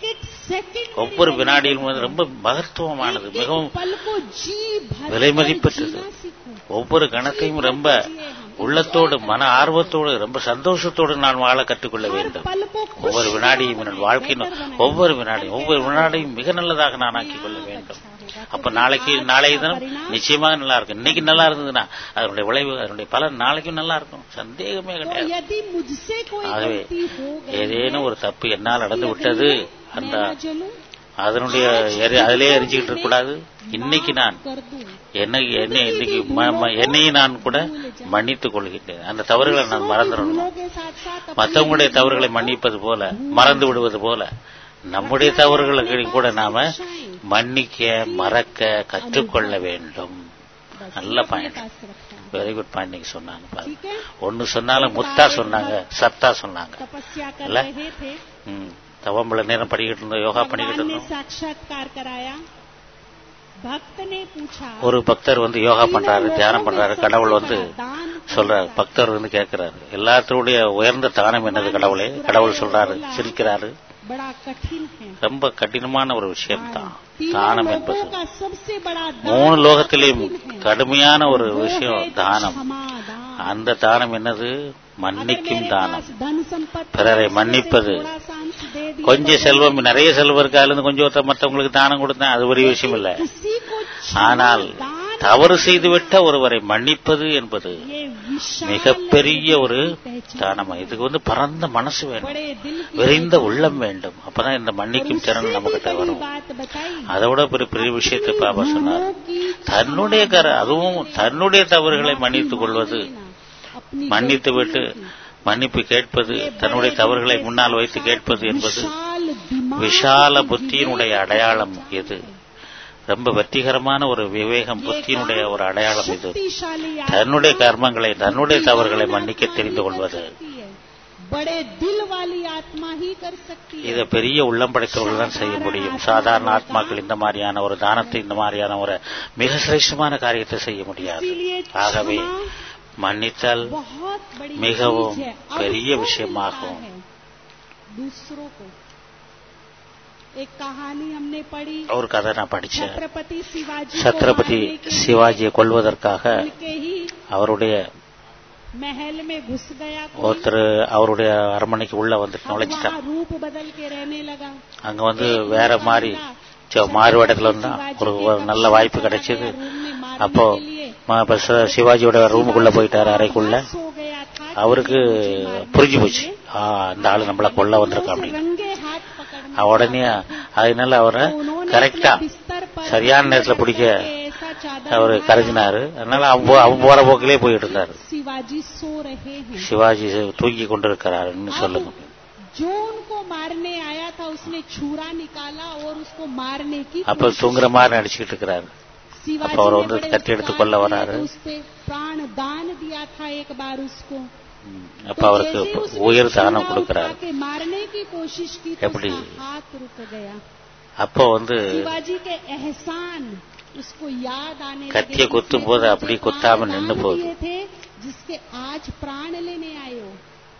सेकंड ஒவ்வொரு வினாடியும் வந்து ரொம்ப மகத்துவமானது மிகவும் पल को जी भर விலை कर மதிப்பற்றது. जीना सीखो ஒவ்வொரு கணத்தையும் ரொம்ப உள்ளத்தோடு மன ஆர்வத்தோடு ரொம்ப சந்தோஷத்தோடு நான் வாழ கற்றுக்கொள்ள हर வேண்டும் पल को खुश ஒவ்வொரு வினாடியும் बनाओ, என் வாழ்க்கையின் better बनाओ। ஒவ்வொரு வினாடியும் ஒவ்வொரு வினாடியும் மிக நல்லதாக நான் ஆக்கிக் கொள்ள வேண்டும் அப்ப நாளைக்கு நாளைய தினம் நிச்சயமாக நல்லா இருக்கும் இன்னைக்கு நல்லா இருந்ததுன்னா அதனுடைய விளைவு அதனுடைய பலன் நாளைக்கும் நல்லா இருக்கும் சந்தேகமே तो கிடையாது यदि मुझसे कोई ஆகவே गलती हो गई ஏதேனும் ஒரு தப்பு என்னால் நடந்து விட்டது அந்த मैं न जलूं அதனுடைய எரி- அதிலே எரிஞ்சுக்கிட்டு இருக்கக்கூடாது இன்னைக்கு நான் कर दूं என்னை என்னை இன்னைக்கு ம- ம- என்னையும் நான் கூட மன்னித்துக் கொள்கின்றேன் அந்த தவறுகளை நான் மறந்துடணும் भूलों के साथ साथ अपनी மற்றவங்களுடைய தவறுகளை மன்னிப்பது போல மறந்து விடுவது போல நம்முடைய தவறுகளுக்கு கூட நாம மன்னிக்க மறக்க கற்றுக்கொள்ள வேண்டும் बस நல்ல अपने பாயிண்ட் पास रखना है। வெரி குட் பாயிண்ட் நீங்க சொன்னாங்க பாருங்க ठीक है ஒன்னு சொன்னாலும் முத்தா சொன்னாங்க சத்தா சொன்னாங்க तपस्या कर अल्लाह। रहे थे ம் தவம்பள நேரம் படிக்கிட்டு இருந்தோம் யோகா பண்ணிக்கிட்டு भगवान ने இருந்தோம் साक्षात्कार कराया भक्त ने पूछा ஒரு பக்தர் வந்து யோகா பண்றாரு தியானம் பண்றாரு கடவுள் வந்து दान சொல்றாரு பக்தர் வந்து கேட்கிறாரு எல்லாத்தருடைய உயர்ந்த தானம் என்னது கடவுளே கடவுள் சொல்றாரு சிரிக்கிறாரு बड़ा कठिन है ரொம்ப கடினமான ஒரு விஷயம்தான் तीनों தானம் लोगों என்பது का सबसे बड़ा दान மூணு லோகத்திலேயும் कठिन है। கடுமையான ஒரு वो விஷயம் है தானம் क्षमा दान। அந்த தானம் என்னது अगर மன்னிக்கும் मेरे தானம் पास धन संपत्ति பிறரை है, उसमें से மன்னிப்பது. थोड़ा सा अंश दे दिया கொஞ்சம் तो செல்வம் நிறைய செல்வம் இருக்கா இருந்து கொஞ்சம் ஒருத்தர் மற்றவங்களுக்கு தானம் கொடுத்தேன் அது பெரிய விஷயம் இல்ல किसी को क्षमा ஆனால் दान தவறு செய்துவிட்ட ஒருவரை மன்னிப்பது என்பது ये विशाल மிகப்பெரிய ஒரு दिल की पहचान தானம் இதுக்கு வந்து பரந்த மனசு வேண்டும் बड़े दिल की விரிந்த पहचान। உள்ளம் வேண்டும் அப்பதான் இந்த और மன்னிக்கும் திறன் उससे நம்ம भी கிட்ட बड़ी வரும் बात बताई அதை விட பெரிய பெரிய விஷயத்தை பாபா சொன்னார் गुनाहों की தன்னுடைய கர அதுவும் தன்னுடைய தவறுகளை மன்னித்துக் கொள்வது अपनी மன்னித்து விட்டு மன்னிப்பு கேட்பது தன்னுடைய தவறுகளை முன்னால் வைத்து கேட்பது என்பது विशाल दिमाग விஷால की புத்தியினுடைய विवेक அடையாளம் की இது ரொம்ப வெற்றிகரமான ஒரு விவேகம் புத்தியினுடைய ஒரு அடையாளம் இது शक्तिशाली தன்னுடைய கர்மங்களை தன்னுடைய தவறுகளை மன்னிக்க தெரிந்து கொள்வது बड़े दिल वाली आत्मा ही कर सकती है இதை பெரிய உள்ளம் படைத்தவர்கள் தான் செய்ய முடியும் சாதாரண ஆத்மாக்கள் இந்த மாதிரியான ஒரு தானத்தை இந்த மாதிரியான ஒரு மிக சிரேஷ்டமான காரியத்தை செய்ய முடியாது इसीलिए ஆகவே क्षमा மன்னித்தல் बहुत बड़ी மிகவும் चीज है। பெரிய अवसर விஷயமாகும். मिलता है दूसरों को एक कहानी हमने पढ़ी ஒரு கதை நான் படிச்சேன் छत्रपति शिवाजी को சத்ரபதி मारने के लिए சிவாஜியை கொல்வதற்காக उनके ही அவருடைய महल में घुस गया कोई। ஒருத்தர் அவருடைய அரண்மனைக்கு உள்ள வந்து अब நுழைச்சிட்டார் वहाँ रूप बदल के रहने लगा அங்க வந்து வேற மாதிரி ச- மாறுவேடத்துல இருந்தா ஒரு ஒரு நல்ல வாய்ப்பு கிடைச்சது அப்போ ம- இப்ப ச- சிவாஜியோட ரூமுக்குள்ள போயிட்டாரு அறைக்குள்ள सो गया था कि அவருக்கு मुझे मारने புரிஞ்சு के போச்சு लिए ஆ, இந்த ஆளு நம்மள கொல்ல வந்திருக்கா उस அப்படின்னு रंगे हाथ पकड़ने அவ உடனே அதனால அவரை तो उन्होंने கரெக்டா अपने बिस्तर पर சரியான நேரத்துல பிடிக்க ऐसा चादर அவரு उठाया, கரைஞ்சினாரு அதனால அவன் போ- அவன் போற போக்கிலே போயிட்டு இருந்தாரு शिवाजी सो रहे हैं சிவாஜி தூங்கி கொண்டிருக்கிறாருன்னு சொல்லுங்க अब जो उनको मारने आया था उसने छुरा निकाला और उसको मारने की அப்ப कोशिश தூங்குற மாதிரி நடிச்சுக்கிட்டு இருக்கிறாரு शिवाजी அப்ப அவர் ने வந்து बड़े கத்தி எடுத்து उत्साह கொல்ல से வராரு. उस पे प्राण दान दिया था एक बार उसको ம், அப்ப तो அவருக்கு जैसे ही उसने உயிர் छुरा தானம் उठा கொடுக்கிறாரு के मारने की कोशिश की तो எப்படி? उसका हाथ रुक गया அப்போ வந்து शिवाजी के एहसान उसको याद आने लगे கத்திய कि குத்தும் इसने போது तो அப்படி मुझे குத்தாம प्राण நின்னு दान போகுது दिए थे जिसके आज प्राण लेने आए हो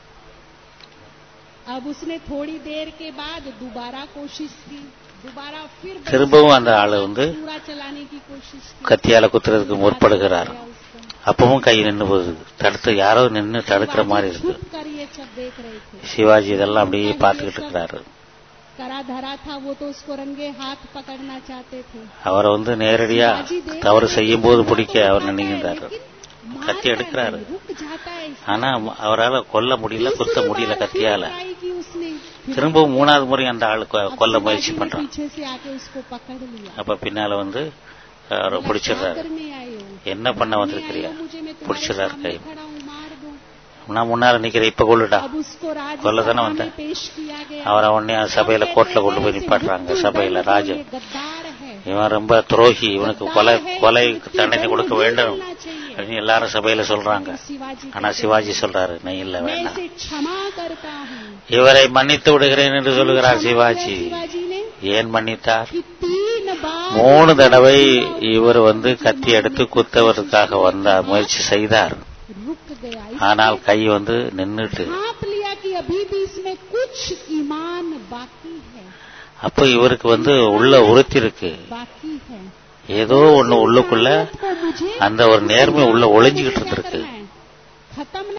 अब उसने थोड़ी देर के बाद दोबारा कोशिश की दोबारा फिर बड़ी திரும்பவும் அந்த ஆளு வந்து पूरा चलाने की कोशिश की கத்தியால குத்துறதுக்கு முற்படுகிறார் गया उसको। அப்பவும் கை நின்னு போகுது தடுத்து யாரோ நின்னு தடுக்கிற மாதிரி शिवाजी இருக்கு छुप कर ये सब देख रहे थे சிவாஜி இதெல்லாம் அப்படியே பார்த்துக்கிட்டு இருக்கிறாரு करा धरा था वो तो उसको रंगे हाथ पकड़ना चाहते थे அவரை வந்து நேரடியா தவறு செய்யும் போது பிடிக்க அவர் நினைக்கிறாரு लेकिन கத்தி मारता எடுக்கிறாரு नहीं, रुक जाता है ஆனா அவரால கொல்ல முடியல குத்த तीसरी முடியல बार கத்தியால फिर ट्राई की उसने फिर திரும்பவும் மூணாவது முறை அந்த ஆளு கொ- अब கொல்ல शिवाजी முயற்சி ने பண்றான் पीछे से आके उसको पकड़ लिया அப்ப பின்னால வந்து அவரை बोला, பிடிச்சிடுறாரு "क्या करने आए हो? என்ன பண்ண मारने வந்திருக்கிறியா आए हो मुझे, मैं तुम्हारे பிடிச்சிடுறாரு सामने கை खड़ा हूं, मार दो। நான் முன்னால நிக்கிறேன் இப்ப கொள்ளுடா अब उसको கொல்ல தானே राज्यसभा में வந்தேன் पेश किया गया அவரை உடனே சபையில अब கோர்ட்ல कहते கொண்டு போய் हैं, நிப்பாட்டுறாங்க मृत्यु சபையில दंड को ராஜ ये गद्दार है இவன் ரொம்ப துரோகி இவனுக்கு கொலை கொலை தண்டனை கொடுக்க வேண்டும் அப்படின்னு எல்லாரும் சபையில சொல்றாங்க शिवाजी ஆனா சிவாஜி சொல்றாரு நீ இல்ல मैं வேண்டாம் इसे क्षमा करता हूँ இவரை மன்னித்து விடுகிறேன் என்று சொல்லுகிறார் சிவாஜி शिवाजी ने ஏன் மன்னித்தார் कि तीन बार மூணு தடவை இவர் வந்து கத்தி எடுத்து குத்தவதற்காக வந்தார் முயற்சி செய்தார் रुक गया ஆனால் கை வந்து நின்னுட்டு हाँप लिया कि अभी भी इसमें कुछ ईमान बाकी है அப்ப இவருக்கு வந்து உள்ள உறுத்தி இருக்கு बाकी है ஏதோ ஒண்ணு உள்ளுக்குள்ள को मुझे அந்த ஒரு நேர்மை உள்ள ஒளிஞ்சுகிட்டு இருந்திருக்கு करना है खत्म